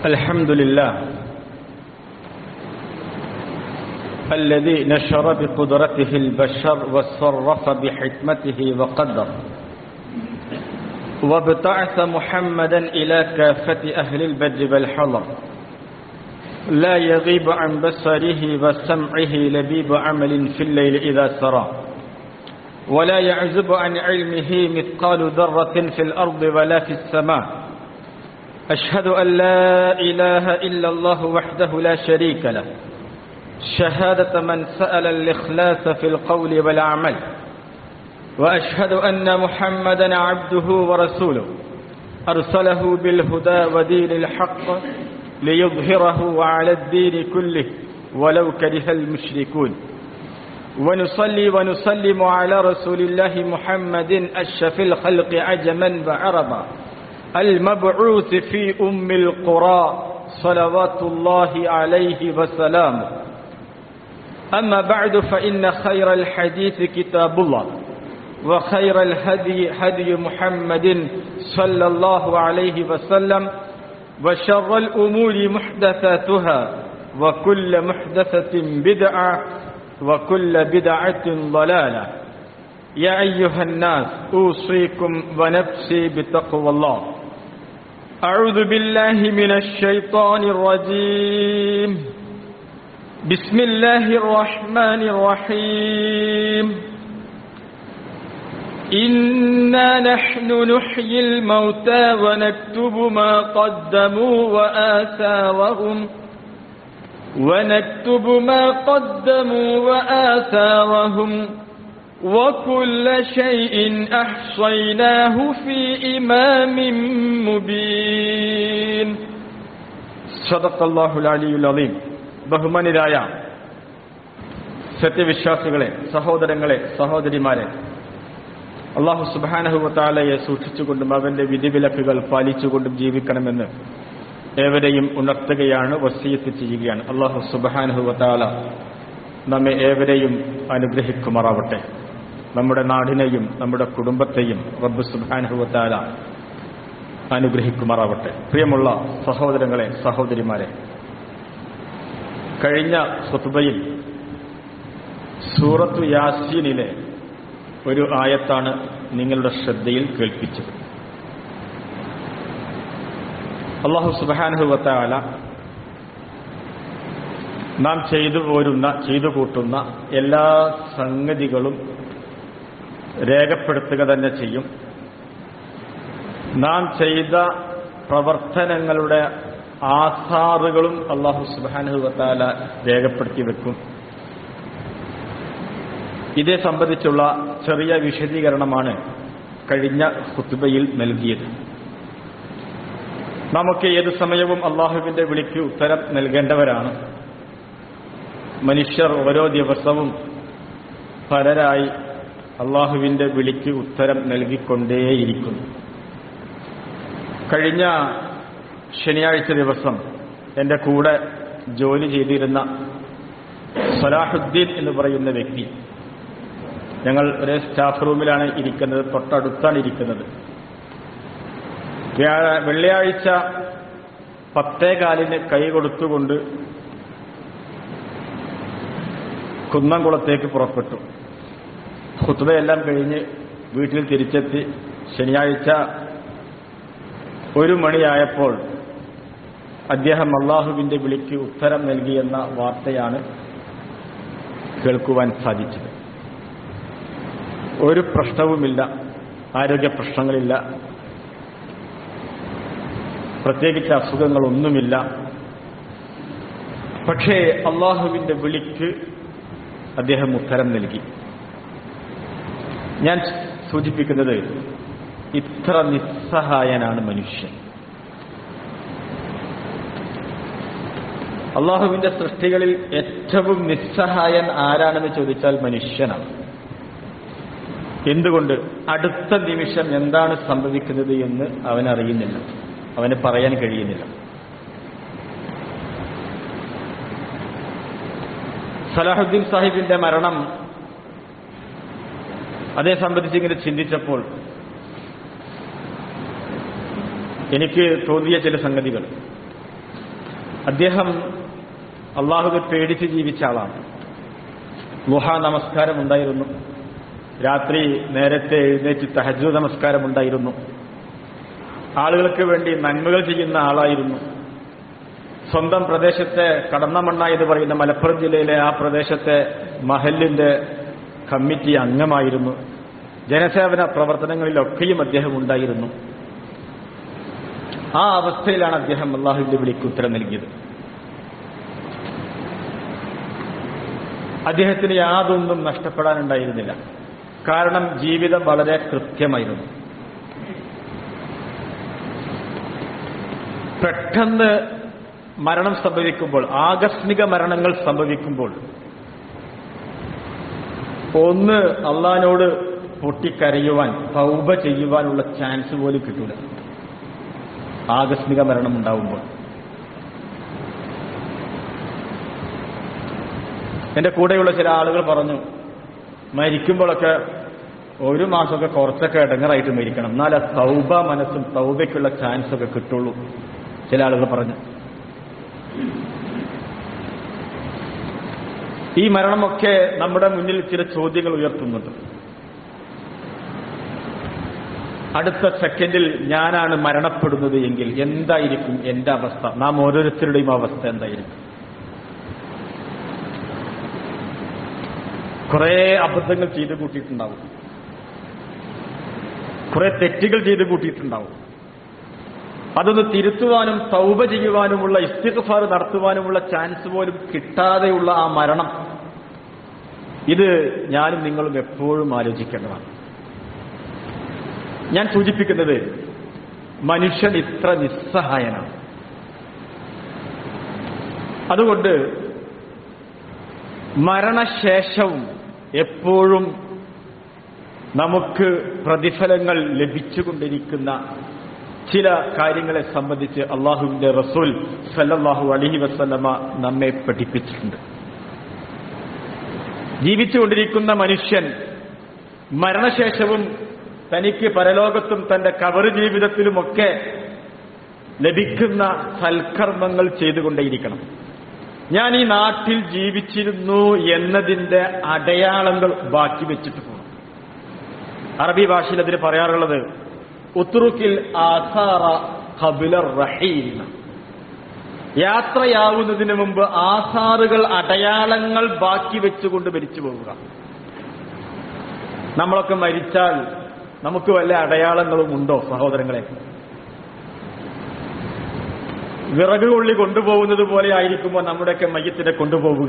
الحمد لله الذي نشر بقدرته البشر وصرف بحكمته وقدر وابتعث محمدا إلى كافة أهل البر والحضر لا يغيب عن بصره وسمعه لبيب عمل في الليل إذا سرى ولا يعزب عن علمه مثقال ذرة في الأرض ولا في السماء أشهد أن لا إله إلا الله وحده لا شريك له شهادة من سأل الإخلاص في القول والعمل وأشهد أن محمدا عبده ورسوله أرسله بالهدى ودين الحق ليظهره على الدين كله ولو كره المشركون ونصلي ونسلم على رسول الله محمد أشف الخلق عجما وعربا المبعوث في أم القرى صلوات الله عليه وسلامه أما بعد فإن خير الحديث كتاب الله وخير الهدي هدي محمد صلى الله عليه وسلم وشر الأمور محدثاتها وكل محدثة بدعة وكل بدعة ضلالة يا أيها الناس أوصيكم ونفسي بتقوى الله أعوذ بالله من الشيطان الرجيم بسم الله الرحمن الرحيم إنا نحن نحيي الموتى ونكتب ما قدموا وآثارهم ونكتب ما قدموا وآثارهم وكل شيء أحصيناه في إمام مبين صدق الله العلي العظيم ബഹുമാനിരായ സത്യവിശ്വാസികളെ സഹോദരങ്ങളെ സഹോദരിമാരെ അള്ളാഹു സുബാനഹുവത്താലയെ സൂക്ഷിച്ചുകൊണ്ടും അവന്റെ വിധിവിലക്കുകൾ പാലിച്ചുകൊണ്ടും ജീവിക്കണമെന്ന് ഏവരെയും ഉണർത്തുകയാണ് വസീയത്ത് ചെയ്യുകയാണ് അള്ളാഹു സുബാനഹുവത്താല നമ്മെ ഏവരെയും അനുഗ്രഹിക്കുമാറാവട്ടെ നമ്മുടെ നാടിനെയും നമ്മുടെ കുടുംബത്തെയും റബ്ബ് സുബാനഹുവത്താല അനുഗ്രഹിക്കുമാറാവട്ടെ പ്രിയമുള്ള സഹോദരങ്ങളെ സഹോദരിമാരെ കഴിഞ്ഞ സ്വത്തുബയിൽ സൂറത്തു യാസീനിലെ ഒരു ആയത്താണ് നിങ്ങളുടെ ശ്രദ്ധയിൽ കേൾപ്പിച്ചത് അള്ളാഹു സുബാനുഹുവത്താല നാം ചെയ്തു പോരുന്ന ചെയ്തു കൂട്ടുന്ന എല്ലാ സംഗതികളും രേഖപ്പെടുത്തുക തന്നെ ചെയ്യും നാം ചെയ്ത പ്രവർത്തനങ്ങളുടെ ആസാറുകളും അള്ളാഹു സുബാനുഹുവത്താല രേഖപ്പെടുത്തി വെക്കും ഇതേ സംബന്ധിച്ചുള്ള ചെറിയ വിശദീകരണമാണ് കഴിഞ്ഞ ഹുത്തുബയിൽ നൽകിയത് നമുക്ക് ഏത് സമയവും അള്ളാഹുവിന്റെ വിളിക്ക് ഉത്തരം നൽകേണ്ടവരാണ് മനുഷ്യർ ഓരോ ദിവസവും പലരായി അള്ളാഹുവിന്റെ വിളിക്ക് ഉത്തരം നൽകിക്കൊണ്ടേയിരിക്കുന്നു കഴിഞ്ഞ ശനിയാഴ്ച ദിവസം എൻ്റെ കൂടെ ജോലി ചെയ്തിരുന്ന സലാഹുദ്ദീൻ എന്ന് പറയുന്ന വ്യക്തി ഞങ്ങൾ ഒരേ സ്റ്റാഫ് റൂമിലാണ് ഇരിക്കുന്നത് തൊട്ടടുത്താണ് ഇരിക്കുന്നത് വെള്ളിയാഴ്ച പത്തേകാലിന് കൈ കൊടുത്തുകൊണ്ട് കുന്നംകുളത്തേക്ക് പുറപ്പെട്ടു കുത്തുബയെല്ലാം കഴിഞ്ഞ് വീട്ടിൽ തിരിച്ചെത്തി ശനിയാഴ്ച ഒരു മണിയായപ്പോൾ അദ്ദേഹം അള്ളാഹുവിന്റെ വിളിക്ക് ഉത്തരം നൽകിയെന്ന വാർത്തയാണ് കേൾക്കുവാൻ സാധിച്ചത് ഒരു പ്രശ്നവുമില്ല ആരോഗ്യ പ്രശ്നങ്ങളില്ല പ്രത്യേകിച്ച് അസുഖങ്ങളൊന്നുമില്ല പക്ഷേ അള്ളാഹുവിന്റെ വിളിക്ക് അദ്ദേഹം ഉത്തരം നൽകി ഞാൻ സൂചിപ്പിക്കുന്നത് ഇത്ര നിസ്സഹായനാണ് മനുഷ്യൻ അള്ളാഹുവിന്റെ സൃഷ്ടികളിൽ ഏറ്റവും നിസ്സഹായൻ ആരാണെന്ന് ചോദിച്ചാൽ മനുഷ്യനാണ് എന്തുകൊണ്ട് അടുത്ത നിമിഷം എന്താണ് സംഭവിക്കുന്നത് എന്ന് അവനറിയുന്നില്ല അവന് പറയാൻ കഴിയുന്നില്ല സലാഹുദ്ദീൻ സാഹിബിന്റെ മരണം അതേ സംബന്ധിച്ച് ഇങ്ങനെ ചിന്തിച്ചപ്പോൾ എനിക്ക് തോന്നിയ ചില സംഗതികൾ അദ്ദേഹം അള്ളാഹുവെ പേടിച്ച് ജീവിച്ച ആളാണ് ലുഹ നമസ്കാരം ഉണ്ടായിരുന്നു രാത്രി നേരത്തെ എഴുന്നേറ്റ് തഹജു നമസ്കാരം ഉണ്ടായിരുന്നു ആളുകൾക്ക് വേണ്ടി നന്മകൾ ചെയ്യുന്ന ആളായിരുന്നു സ്വന്തം പ്രദേശത്തെ കടന്നമണ്ണ എന്ന് പറയുന്ന മലപ്പുറം ജില്ലയിലെ ആ പ്രദേശത്തെ മഹലിന്റെ കമ്മിറ്റി അംഗമായിരുന്നു ജനസേവന പ്രവർത്തനങ്ങളിലൊക്കെയും അദ്ദേഹം ഉണ്ടായിരുന്നു ആ അവസ്ഥയിലാണ് അദ്ദേഹം അള്ളാഹുവിന്റെ വിളിക്ക് ഉത്തരം നൽകിയത് അദ്ദേഹത്തിന് യാതൊന്നും നഷ്ടപ്പെടാനുണ്ടായിരുന്നില്ല കാരണം ജീവിതം വളരെ കൃത്യമായിരുന്നു പെട്ടെന്ന് മരണം സംഭവിക്കുമ്പോൾ ആകസ്മിക മരണങ്ങൾ സംഭവിക്കുമ്പോൾ ഒന്ന് അള്ളഹാനോട് പൊട്ടിക്കരയുവാൻ തൗബ ചെയ്യുവാനുള്ള ചാൻസ് പോലും കിട്ടൂല ആകസ്മിക മരണം ഉണ്ടാവുമ്പോൾ എന്റെ കൂടെയുള്ള ചില ആളുകൾ പറഞ്ഞു മരിക്കുമ്പോഴൊക്കെ ഒരു മാസമൊക്കെ കുറച്ചൊക്കെ ഇടങ്ങറായിട്ട് മരിക്കണം എന്നാൽ ആ തൗബ മനസ്സും തൗബയ്ക്കുള്ള ചാൻസ് ഒക്കെ കിട്ടുള്ളൂ ചില ആളുകൾ പറഞ്ഞു ഈ മരണമൊക്കെ നമ്മുടെ മുന്നിൽ ചില ചോദ്യങ്ങൾ ഉയർത്തുന്നുണ്ട് അടുത്ത സെക്കൻഡിൽ ഞാനാണ് മരണപ്പെടുന്നത് എങ്കിൽ എന്തായിരിക്കും എന്റെ അവസ്ഥ നാം ഓരോരുത്തരുടെയും അവസ്ഥ എന്തായിരിക്കും കുറെ അബദ്ധങ്ങൾ ചെയ്തു കൂട്ടിയിട്ടുണ്ടാവും കുറെ തെറ്റുകൾ ചെയ്തു കൂട്ടിയിട്ടുണ്ടാവും അതൊന്ന് തിരുത്തുവാനും തൗബ ചെയ്യുവാനുമുള്ള ഇസ്തിഗ്ഫാർ നടത്തുവാനുമുള്ള ചാൻസ് പോലും കിട്ടാതെയുള്ള ആ മരണം ഇത് ഞാനും നിങ്ങളും എപ്പോഴും ആലോചിക്കേണ്ടതാണ് ഞാൻ സൂചിപ്പിക്കുന്നത് മനുഷ്യൻ ഇത്ര നിസ്സഹായനാണ് അതുകൊണ്ട് മരണശേഷവും എപ്പോഴും നമുക്ക് പ്രതിഫലങ്ങൾ ലഭിച്ചുകൊണ്ടിരിക്കുന്ന ചില കാര്യങ്ങളെ സംബന്ധിച്ച് അള്ളാഹുവിന്റെ റസൂൽ സല്ലല്ലാഹു അലഹി വസ്ലമ നമ്മെ പഠിപ്പിച്ചിട്ടുണ്ട് ജീവിച്ചുകൊണ്ടിരിക്കുന്ന മനുഷ്യൻ മരണശേഷവും തനിക്ക് പരലോകത്തും തന്റെ കവറ് ജീവിതത്തിലുമൊക്കെ ലഭിക്കുന്ന സൽക്കർമ്മങ്ങൾ ചെയ്തുകൊണ്ടേയിരിക്കണം ഞാൻ ഈ നാട്ടിൽ ജീവിച്ചിരുന്നു എന്നതിന്റെ അടയാളങ്ങൾ ബാക്കി വെച്ചിട്ട് പോകണം അറബി ഭാഷയിൽ അതിന് പറയാറുള്ളത് ഉത്തുറുക്കിൽ ആസാറ ഖബിലർ റഹീൽ യാത്രയാവുന്നതിന് മുമ്പ് ആസാറുകൾ അടയാളങ്ങൾ ബാക്കി വെച്ചുകൊണ്ട് മരിച്ചു പോവുക നമ്മളൊക്കെ മരിച്ചാൽ നമുക്ക് വല്ല അടയാളങ്ങളും ഉണ്ടോ സഹോദരങ്ങളെ വിറക് കൊള്ളി കൊണ്ടുപോകുന്നത് പോലെ ആയിരിക്കുമ്പോൾ നമ്മുടെയൊക്കെ മയ്യത്തിനെ കൊണ്ടുപോവുക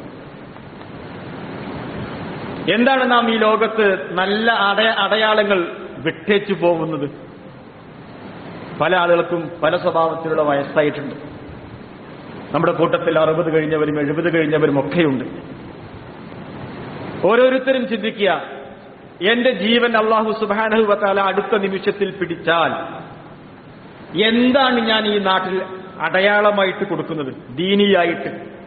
എന്താണ് നാം ഈ ലോകത്ത് നല്ല അടയ അടയാളങ്ങൾ വിട്ടേച്ചു പോകുന്നത് പല ആളുകൾക്കും പല സ്വഭാവത്തിലുള്ള വയസ്സായിട്ടുണ്ട് നമ്മുടെ കൂട്ടത്തിൽ അറുപത് കഴിഞ്ഞവരും എഴുപത് കഴിഞ്ഞവരും ഒക്കെയുണ്ട് ഓരോരുത്തരും ചിന്തിക്കുക എന്റെ ജീവൻ അള്ളാഹു സുബാനഹുവത്താല അടുത്ത നിമിഷത്തിൽ പിടിച്ചാൽ എന്താണ് ഞാൻ ഈ നാട്ടിൽ അടയാളമായിട്ട് കൊടുക്കുന്നത് ദീനിയായിട്ട്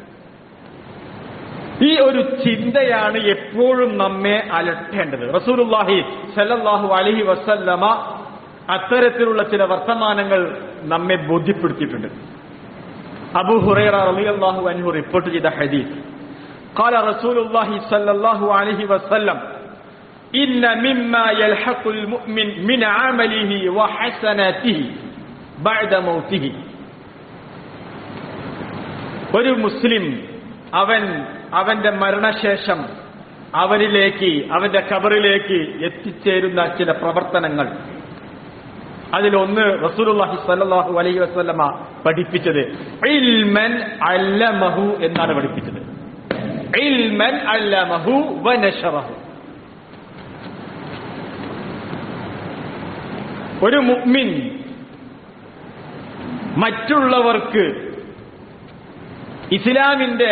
ഈ ഒരു ചിന്തയാണ് എപ്പോഴും നമ്മെ അലട്ടേണ്ടത് റസൂലുല്ലാഹി സല്ലല്ലാഹു അലഹി വസല്ലമ അത്തരത്തിലുള്ള ചില വർത്തമാനങ്ങൾ നമ്മെ ബോധ്യപ്പെടുത്തിയിട്ടുണ്ട് അബു ഹുറൈറ റളിയല്ലാഹു അൻഹു റിപ്പോർട്ട് ചെയ്ത ഹദീസ് قال رسول الله صلى الله عليه وسلم إن مما يلحق المؤمن من عمله وحسناته بعد موته ഒരു മുസ്ലിം അവൻ അവന്റെ മരണശേഷം അവനിലേക്ക് അവന്റെ കബറിലേക്ക് എത്തിച്ചേരുന്ന ചില പ്രവർത്തനങ്ങൾ അതിലൊന്ന് റസൂലുള്ളാഹി സ്വല്ലല്ലാഹു അലൈഹി വസല്ലമ പഠിപ്പിച്ചത് ഇൽമൻ അല്ലമഹു എന്നാണ് പഠിപ്പിച്ചത് ഇൽമൻ അല്ലമഹു വനശറഹു ഒരു മുഅ്മിൻ മറ്റുള്ളവർക്ക് ഇസ്ലാമിന്റെ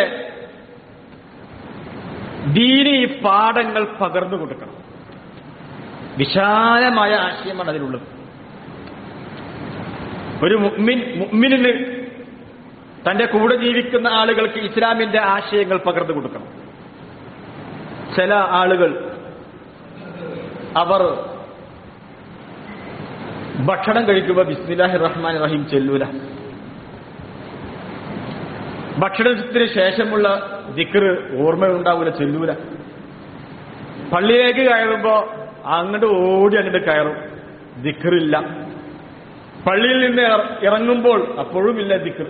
ദീനി പാഠങ്ങൾ പകർന്നു കൊടുക്കണം വിശാലമായ ആശയമാണ് അതിലുള്ളത് ഒരു മുഅ്മിൻ മുഅ്മിനിന് തന്റെ കൂടെ ജീവിക്കുന്ന ആളുകൾക്ക് ഇസ്ലാമിന്റെ ആശയങ്ങൾ പകർന്നു കൊടുക്കണം ചില ആളുകൾ അവർ ഭക്ഷണം കഴിക്കുമ്പോൾ ബിസ്മില്ലാഹി റഹ്മാൻ റഹീം ചെല്ലൂല ഭക്ഷണത്തിന് ശേഷമുള്ള ദിക്കറ് ഓർമ്മയുണ്ടാവൂല ചെല്ലൂല പള്ളിയിലേക്ക് കയറുമ്പോ അങ്ങോട്ട് ഓടി അങ്ങോട്ട് കയറും ദിക്കറില്ല പള്ളിയിൽ നിന്ന് ഇറ- ഇറങ്ങുമ്പോൾ അപ്പോഴും ഇല്ല ദിക്കർ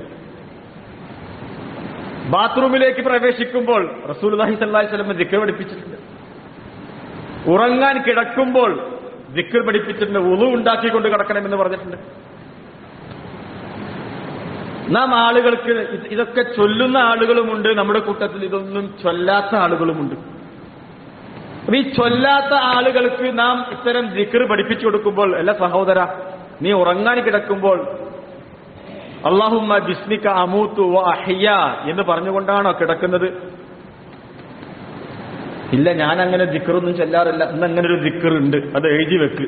ബാത്റൂമിലേക്ക് പ്രവേശിക്കുമ്പോൾ റസൂൽഹി സല്ലാഹി സ്വലമ ദിക്കർ പഠിപ്പിച്ചിട്ടുണ്ട് ഉറങ്ങാൻ കിടക്കുമ്പോൾ ദിക്കർ പഠിപ്പിച്ചിട്ടുണ്ട് ഉളു ഉണ്ടാക്കിക്കൊണ്ട് കിടക്കണമെന്ന് പറഞ്ഞിട്ടുണ്ട് നാം ആളുകൾക്ക് ഇത് ഇതൊക്കെ ചൊല്ലുന്ന ആളുകളുമുണ്ട് നമ്മുടെ കൂട്ടത്തിൽ ഇതൊന്നും ചൊല്ലാത്ത ആളുകളുമുണ്ട് അപ്പൊ ഈ ചൊല്ലാത്ത ആളുകൾക്ക് നാം ഇത്തരം ദിക്കർ പഠിപ്പിച്ചു കൊടുക്കുമ്പോൾ അല്ല സഹോദര നീ ഉറങ്ങാൻ കിടക്കുമ്പോൾ അള്ളാഹുമ്മ ബിസ്മിക അമൂത്തു വ അഹ്യ എന്ന് പറഞ്ഞുകൊണ്ടാണോ കിടക്കുന്നത് ഇല്ല ഞാൻ അങ്ങനെ ദിക്കറൊന്നും ചെല്ലാറില്ല ഇന്ന് അങ്ങനെ ഒരു ദിക്കർ ഉണ്ട് അത് എഴുതി വെക്ക്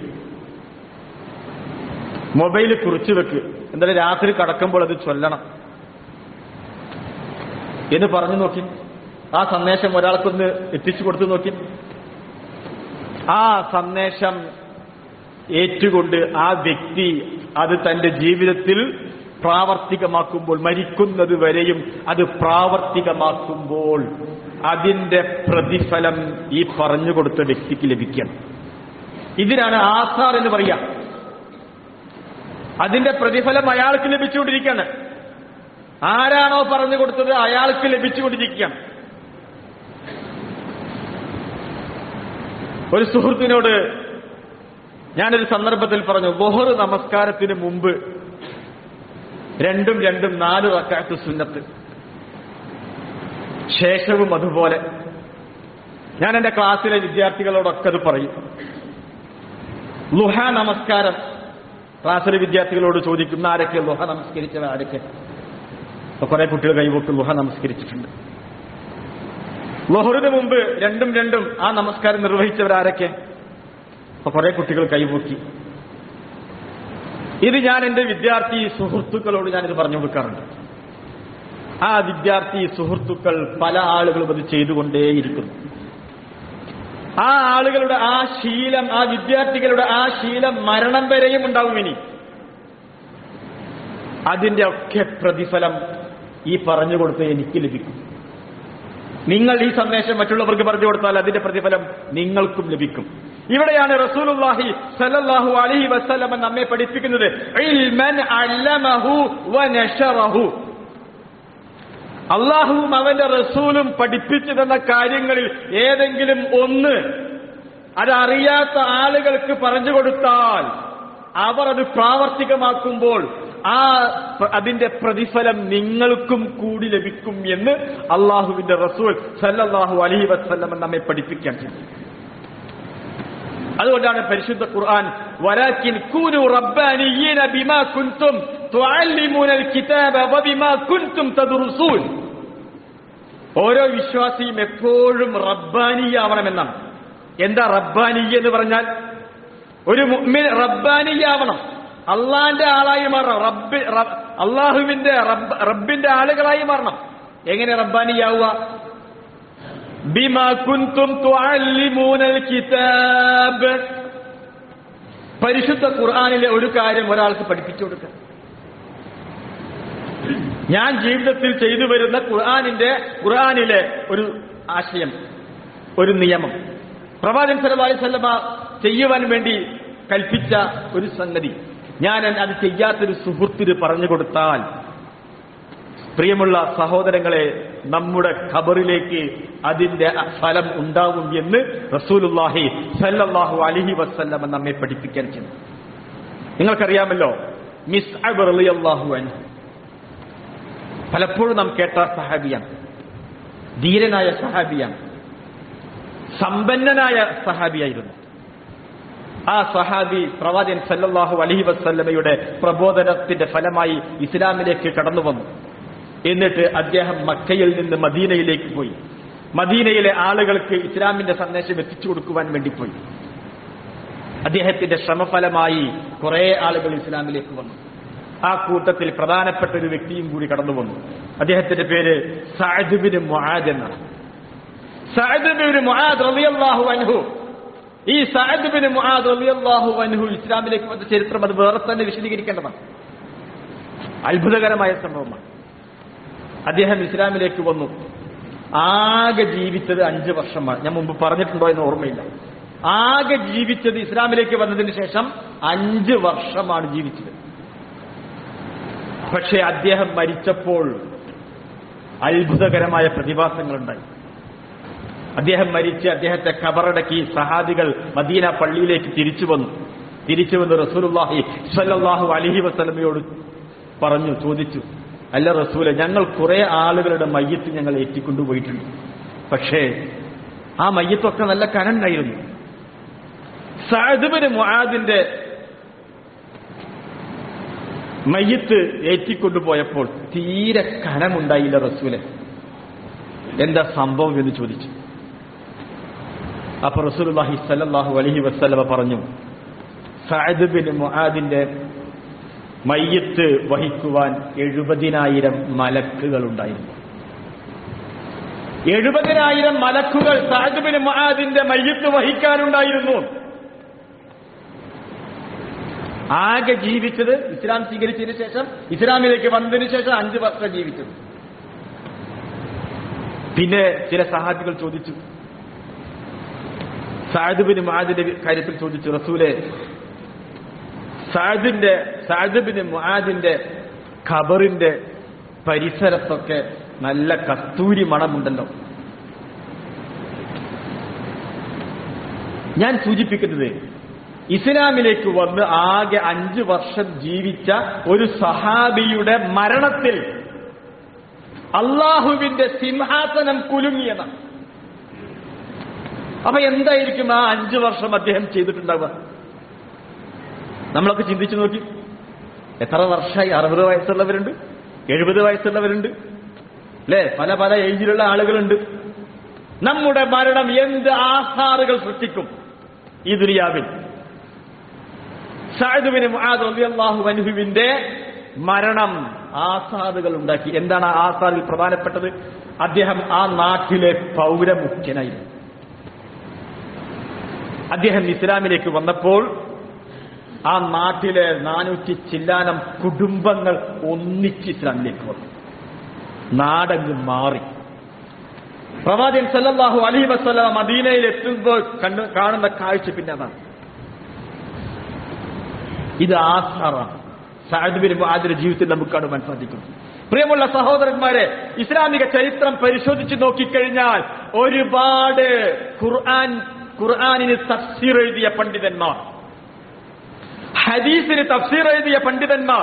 മൊബൈൽ കുറിച്ച് വെക്ക് എന്തായാലും രാത്രി കടക്കുമ്പോൾ അത് ചൊല്ലണം എന്ന് പറഞ്ഞു നോക്കി ആ സന്ദേശം ഒരാൾക്കൊന്ന് എത്തിച്ചു കൊടുത്തു നോക്കി ആ സന്ദേശം ഏറ്റുകൊണ്ട് ആ വ്യക്തി അത് തന്റെ ജീവിതത്തിൽ പ്രാവർത്തികമാക്കുമ്പോൾ മരിക്കുന്നത് വരെയും അത് പ്രാവർത്തികമാക്കുമ്പോൾ അതിന്റെ പ്രതിഫലം ഈ പറഞ്ഞു കൊടുത്ത വ്യക്തിക്ക് ലഭിക്കണം ഇതിനാണ് ആധാർ എന്ന് പറയാം അതിന്റെ പ്രതിഫലം അയാൾക്ക് ലഭിച്ചുകൊണ്ടിരിക്കുകയാണ് ആരാണോ പറഞ്ഞു കൊടുത്തത് അയാൾക്ക് ലഭിച്ചുകൊണ്ടിരിക്കുകയാണ് ഒരു സുഹൃത്തിനോട് ഞാനൊരു സന്ദർഭത്തിൽ പറഞ്ഞു ബൊഹർ നമസ്കാരത്തിന് മുമ്പ് രണ്ടും രണ്ടും നാല് റക്കാത്ത് സുന്നത്ത് ശേഷവും അതുപോലെ ഞാൻ എന്റെ ക്ലാസ്സിലെ വിദ്യാർത്ഥികളോടൊക്കെ അത് പറയും ലുഹ നമസ്കാരം ക്ലാസ്സിലെ വിദ്യാർത്ഥികളോട് ചോദിക്കുന്ന ആരൊക്കെ ലുഹ നമസ്കരിച്ചവർ ആരൊക്കെ അപ്പൊ കുറെ കുട്ടികൾ കൈവോക്ക് ലുഹ നമസ്കരിച്ചിട്ടുണ്ട് ലൊഹറിന് മുമ്പ് രണ്ടും രണ്ടും ആ നമസ്കാരം നിർവഹിച്ചവരാരൊക്കെ അപ്പൊ കുറെ കുട്ടികൾ കൈപൊക്കി ഇത് ഞാൻ എന്റെ വിദ്യാർത്ഥി സുഹൃത്തുക്കളോട് ഞാനിത് പറഞ്ഞു കൊടുക്കാറുണ്ട് ആ വിദ്യാർത്ഥി സുഹൃത്തുക്കൾ പല ആളുകളും അത് ചെയ്തുകൊണ്ടേയിരിക്കുന്നു ആ ആളുകളുടെ ആ ശീലം ആ വിദ്യാർത്ഥികളുടെ ആ ശീലം മരണം വരെയും ഉണ്ടാവും ഇനി അതിന്റെ ഒക്കെ പ്രതിഫലം ഈ പറഞ്ഞു കൊടുത്ത് എനിക്ക് ലഭിക്കും നിങ്ങൾ ഈ സന്ദേശം മറ്റുള്ളവർക്ക് പറഞ്ഞു കൊടുത്താൽ അതിന്റെ പ്രതിഫലം നിങ്ങൾക്കും ലഭിക്കും ഇവിടെയാണ് റസൂലുള്ളാഹി സല്ലല്ലാഹു അലൈഹി വസല്ലം നമ്മെ പഠിപ്പിക്കുന്നത് ഇൽമൻ അല്ലമഹു വനശറഹു അള്ളാഹുവും അവന്റെ റസൂലും പഠിപ്പിച്ചു തന്ന കാര്യങ്ങളിൽ ഏതെങ്കിലും ഒന്ന് അതറിയാത്ത ആളുകൾക്ക് പറഞ്ഞു കൊടുത്താൽ അവർ അത് പ്രാവർത്തികമാക്കുമ്പോൾ ആ പ്ര- അതിന്റെ പ്രതിഫലം നിങ്ങൾക്കും കൂടി ലഭിക്കും എന്ന് അള്ളാഹുവിന്റെ റസൂൽ സല്ലല്ലാഹു അലൈഹി വസല്ലം നമ്മെ പഠിപ്പിക്കാൻ ചെയ്തു അതുകൊണ്ടാണ് പരിശുദ്ധ ഖുർആൻ വലാക്കിൻ കൂനു റബ്ബാനിയീന ബിമാ കുൻതും തുഅല്ലിമൂനൽ കിതാബ വബിമാ കുൻതും തദ്റുസൂൻ ഓരോ വിശ്വാസിയും എപ്പോഴും റബ്ബാനിയാവണമെന്നാണ് എന്താ റബ്ബാനി എന്ന് പറഞ്ഞാൽ ഒരു മുഅ്മിൻ റബ്ബാനിയാവണം അള്ളാന്റെ ആളായി മാറണം റബ്ബ് റബ്- അള്ളാഹുവിന്റെ റബ്ബ് റബ്ബിന്റെ ആളുകളായി മാറണം എങ്ങനെ റബ്ബാനിയാവുക ബിമാ കുൻതും തുഅല്ലിമൂനൽ കിതാബ് പരിശുദ്ധ ഖുർആനിലെ ഒരു കാര്യം ഒരാൾക്ക് പഠിപ്പിച്ചു കൊടുക്കുക ഞാൻ ജീവിതത്തിൽ ചെയ്തു വരുന്ന ഖുർആനിന്റെ ഖുർആനിലെ ഒരു ആശയം ഒരു നിയമം പ്രവാചകൻ സല്ലല്ലാഹു അലൈഹി വസല്ലമ ചെയ്യുവാൻ വേണ്ടി കൽപ്പിച്ച ഒരു സംഗതി ഞാൻ അത് ചെയ്യാത്തൊരു സുഹൃത്തിന് പറഞ്ഞു കൊടുത്താൽ പ്രിയമുള്ള സഹോദരങ്ങളെ നമ്മുടെ ഖബറിലേക്ക് അതിന്റെ ഫലം ഉണ്ടാവും എന്ന് റസൂലുള്ളാഹി സല്ലല്ലാഹു അലൈഹി വസല്ലമ നമ്മെ പഠിപ്പിക്കാൻ ചെയ്തു നിങ്ങൾക്കറിയാമല്ലോ മിസ് റളിയല്ലാഹു അൻഹു പലപ്പോഴും നാം കേട്ട സഹാബിയാണ് ധീരനായ സഹാബിയാണ് സമ്പന്നനായ സഹാബിയായിരുന്നു ആ സഹാബി പ്രവാചകൻ സല്ലല്ലാഹു അലൈഹി വസല്ലമയുടെ പ്രബോധനത്തിന്റെ ഫലമായി ഇസ്ലാമിലേക്ക് കടന്നു വന്നു എന്നിട്ട് അദ്ദേഹം മക്കയിൽ നിന്ന് മദീനയിലേക്ക് പോയി മദീനയിലെ ആളുകൾക്ക് ഇസ്ലാമിന്റെ സന്ദേശം എത്തിച്ചു കൊടുക്കുവാൻ വേണ്ടി പോയി അദ്ദേഹത്തിന്റെ ശ്രമഫലമായി കുറെ ആളുകൾ ഇസ്ലാമിലേക്ക് വന്നു ആ കൂട്ടത്തിൽ പ്രധാനപ്പെട്ട ഒരു വ്യക്തിയും കൂടി കടന്നു വന്നു അദ്ദേഹത്തിന്റെ പേര് സഅദ്ബിന് മുആദ് എന്നാണ് സഅദ്ബിന് മുആദ് റളിയല്ലാഹു അൻഹു ഈ സഅദ്ബിന് മുആദ് റളിയല്ലാഹു അൻഹു ഇസ്ലാമിലേക്ക് വന്ന ചരിത്രം അത് വേറെ തന്നെ വിശദീകരിക്കേണ്ടതാണ് അത്ഭുതകരമായ സംഭവമാണ് അദ്ദേഹം ഇസ്ലാമിലേക്ക് വന്നു ആകെ ജീവിച്ചത് അഞ്ച് വർഷമാണ് ഞാൻ മുമ്പ് പറഞ്ഞിട്ടുണ്ടോ എന്ന് ഓർമ്മയില്ല ആകെ ജീവിച്ചത് ഇസ്ലാമിലേക്ക് വന്നതിന് ശേഷം അഞ്ച് വർഷമാണ് ജീവിച്ചത് പക്ഷേ അദ്ദേഹം മരിച്ചപ്പോൾ അത്ഭുതകരമായ പ്രതിഭാസങ്ങളുണ്ടായി അദ്ദേഹം മരിച്ച് അദ്ദേഹത്തെ കബറടക്കി സഹാദികൾ മദീന പള്ളിയിലേക്ക് തിരിച്ചു വന്നു തിരിച്ചു വന്ന് റസൂലുള്ളാഹി സ്വല്ലല്ലാഹു അലൈഹി വസല്ലമയോട് പറഞ്ഞു ചോദിച്ചു അല്ല റസൂലെ ഞങ്ങൾ കുറെ ആളുകളുടെ മയ്യത്ത് ഞങ്ങൾ ഏറ്റിക്കൊണ്ടുപോയിട്ടുണ്ട് പക്ഷേ ആ മയ്യത്തൊക്കെ നല്ല കനണ്ടായിരുന്നു സഅദ്ബിന് മുആദിന്റെ മയ്യത്ത് ഏറ്റിക്കൊണ്ടുപോയപ്പോൾ തീരെ കനമുണ്ടായില്ല റസൂലെ എന്താ സംഭവം എന്ന് ചോദിച്ചു അപ്പൊ റസൂലുള്ളാഹി സല്ലല്ലാഹു അലൈഹി വസല്ലമ പറഞ്ഞു സഅദ് ബിൻ മുആദിന്റെ മയ്യത്ത് വഹിക്കുവാൻ എഴുപതിനായിരം മലക്കുകൾ ഉണ്ടായിരുന്നു എഴുപതിനായിരം മലക്കുകൾ സഅദ് ബിൻ മുആദിന്റെ മയ്യത്ത് വഹിക്കാനുണ്ടായിരുന്നു ആകെ ജീവിച്ചത് ഇസ്ലാം സ്വീകരിച്ചതിന് ശേഷം ഇസ്ലാമിലേക്ക് വന്നതിന് ശേഷം അഞ്ചു വർഷം ജീവിച്ചത് പിന്നെ ചില സഹാബികൾ ചോദിച്ചു സാദുബിന് മുആദിന്റെ കാര്യത്തിൽ ചോദിച്ചു റസൂലെ സാദിന്റെ സാദുബിന് മുആദിന്റെ ഖബറിന്റെ പരിസരത്തൊക്കെ നല്ല കസ്തൂരി മണമുണ്ടല്ലോ ഞാൻ സൂചിപ്പിക്കുന്നത് ഇസ്ലാമിലേക്ക് വന്ന് ആകെ അഞ്ചു വർഷം ജീവിച്ച ഒരു സഹാബിയുടെ മരണത്തിൽ അള്ളാഹുവിന്റെ സിംഹാസനം കുലുങ്ങിയതാണ് അപ്പൊ എന്തായിരിക്കും ആ അഞ്ചു വർഷം അദ്ദേഹം ചെയ്തിട്ടുണ്ടാവുക നമ്മളൊക്കെ ചിന്തിച്ചു നോക്കി എത്ര വർഷമായി അറുപത് വയസ്സുള്ളവരുണ്ട് എഴുപത് വയസ്സുള്ളവരുണ്ട് അല്ലേ പല പല ഏജിലുള്ള ആളുകളുണ്ട് നമ്മുടെ മരണം എന്ത് ആഹാറുകൾ സൃഷ്ടിക്കും ഈ ദുനിയാവിൽ സായുബിന് അള്ളാഹു അനുഹുവിന്റെ മരണം ആസാദുകൾ ഉണ്ടാക്കി എന്താണ് ആ ആസാദിൽ പ്രധാനപ്പെട്ടത് അദ്ദേഹം ആ നാട്ടിലെ പൗരമുഖ്യനായിരുന്നു അദ്ദേഹം ഇസ്ലാമിലേക്ക് വന്നപ്പോൾ ആ നാട്ടിലെ നാനൂറ്റി ചില്ലാനം കുടുംബങ്ങൾ ഒന്നിച്ച് ഇസ്ലാമിലേക്ക് വന്നു നാടങ്ങ് മാറി പ്രവാചകൻ സല്ലല്ലാഹു അലൈഹി വസല്ലം മദീനയിൽ എത്തുമ്പോൾ കണ്ടു കാണുന്ന കാഴ്ച പിന്നെ അതാണ് ഇത് ആസാറാണ് സാദ് ബിൻ മുആദിന്റെ ജീവിതത്തിൽ നമുക്ക് കാണുവാൻ സാധിക്കും പ്രിയമുള്ള സഹോദരന്മാരെ ഇസ്ലാമിക ചരിത്രം പരിശോധിച്ച് നോക്കിക്കഴിഞ്ഞാൽ ഒരുപാട് ഖുർആൻ ഖുർആാനിന് തഫ്സീർ എഴുതിയ പണ്ഡിതന്മാർ ഹദീസിന് തഫ്സീർ എഴുതിയ പണ്ഡിതന്മാർ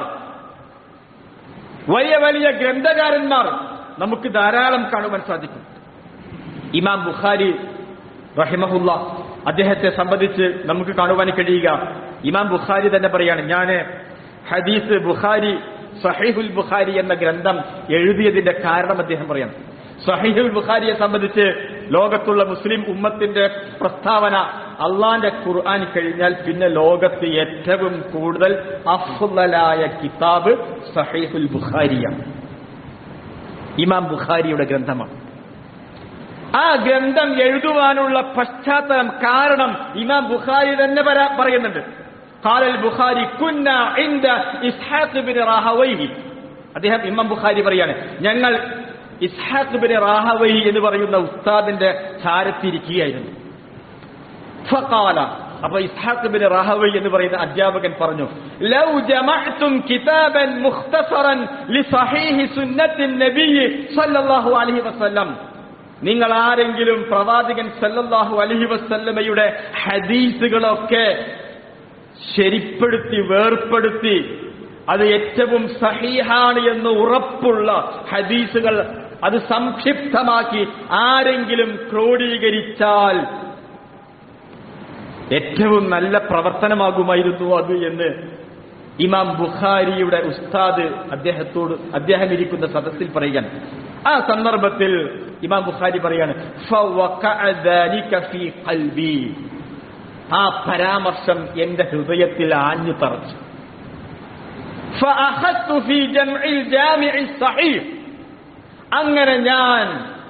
വലിയ വലിയ ഗ്രന്ഥകാരന്മാർ നമുക്ക് ധാരാളം കാണുവാൻ സാധിക്കും ഇമാം ബുഖാരി റഹിമഹുല്ല അദ്ദേഹത്തെ സംബന്ധിച്ച് നമുക്ക് കാണുവാൻ കഴിയുക ഇമാം ബുഖാരി തന്നെ പറയാണ് ഞാൻ ഹദീസ് ബുഖാരി സഹീഹുൽ ബുഖാരി എന്ന ഗ്രന്ഥം എഴുതിയതിന്റെ കാരണം അദ്ദേഹം പറയാം സഹീഹുൽ ബുഖാരിയെ സംബന്ധിച്ച് ലോകത്തുള്ള മുസ്ലിം ഉമ്മത്തിന്റെ പ്രസ്താവന അള്ളാന്റെ ഖുർആൻ കഴിഞ്ഞാൽ പിന്നെ ലോകത്ത് ഏറ്റവും കൂടുതൽ അഫ്ലായ കിതാബ് സഹീഹുൽ ബുഖാരിയാണ് ഇമാം ബുഖാരിയുടെ ഗ്രന്ഥമാണ് ആ ഗ്രന്ഥം എഴുതുവാനുള്ള പശ്ചാത്തലം കാരണം ഇമാം ബുഖാരി തന്നെ പരാ- പറയുന്നുണ്ട് قال البخاري كنا عند إسحاق بن راهويه അദ്ദേഹം ഇമാം ബുഖാരി പറയാണ് ഞങ്ങൾ ഇസ്ഹാഖ് ബിൻ റാഹവൈ എന്ന് പറയുന്ന ഉസ്താദിന്റെ ചാരത്തിരിക്കുകയായിരുന്നു ഫഖാല അപ്പൊ ഇസ്ഹാഖ് ബിൻ റാഹവൈ എന്ന് പറയുന്ന അധ്യാപകൻ പറഞ്ഞു ലൗ ജമഅതും കിതാബൻ മുഖ്തസറൻ ലിസഹീഹി സുന്നത്തിൻ നബിയ്യി സല്ലല്ലാഹു അലൈഹി വസല്ലം നിങ്ങൾ ആരെങ്കിലും പ്രവാചകൻ സല്ലല്ലാഹു അലൈഹി വസല്ലമയുടെ ഹദീസുകളൊക്കെ ശരിപ്പെടുത്തി വേർപ്പെടുത്തി അത് ഏറ്റവും സഹീഹാണ് എന്ന് ഉറപ്പുള്ള ഹദീസുകൾ അത് സംക്ഷിപ്തമാക്കി ആരെങ്കിലും ക്രോഡീകരിച്ചാൽ ഏറ്റവും നല്ല പ്രവർത്തനമാകുമായിരുന്നു അത് എന്ന് ഇമാം ബുഖാരിയുടെ ഉസ്താദ് അദ്ദേഹത്തോട് അദ്ദേഹം ഇരിക്കുന്ന സദസ്സിൽ പറയുകയാണ് ആ സന്ദർഭത്തിൽ ഇമാം ബുഖാരി പറയാണ് "ഫവഖഅ ذَلِكَ ഫീ ഖൽബി." ആ പരാമർശം എന്റെ ഹൃദയത്തിൽ ആഞ്ഞു തറച്ചു فأخذت في جمع الجامع الصحيح അങ്ങനെ ഞാൻ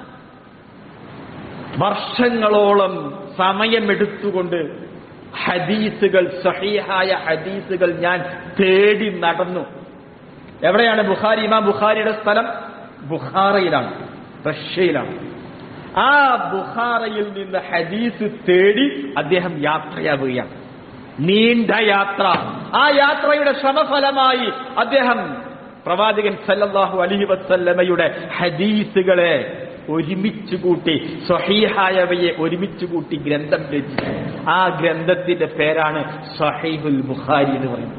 വർഷങ്ങളോളം സമയമെടുത്തുകൊണ്ട് ഹദീസുകൾ സഹീഹായ ഹദീസുകൾ ഞാൻ തേടി നടന്നു എവിടെയാണ് ബുഖാരി ഇമാം ബുഖാരിയുടെ സ്ഥലം ബുഖാറയിലാണ് റഷ്യയിലാണ് ആ ബുഖാറയിൽ നിന്ന് ഹദീസ് തേടി അദ്ദേഹം യാത്രയാവുകയാണ് നീണ്ട യാത്ര ആ യാത്രയുടെ ശ്രമഫലമായി അദ്ദേഹം പ്രവാചകൻ സല്ലല്ലാഹു അലൈഹി വസല്ലമയുടെ ഹദീസുകളെ ഒരുമിച്ച് കൂട്ടി സ്വഹീഹായവയെ ഒരുമിച്ച് കൂട്ടി ഗ്രന്ഥം രചിച്ചു ആ ഗ്രന്ഥത്തിന്റെ പേരാണ് സഹീഹുൽ ബുഖാരി എന്ന് പറയുന്നത്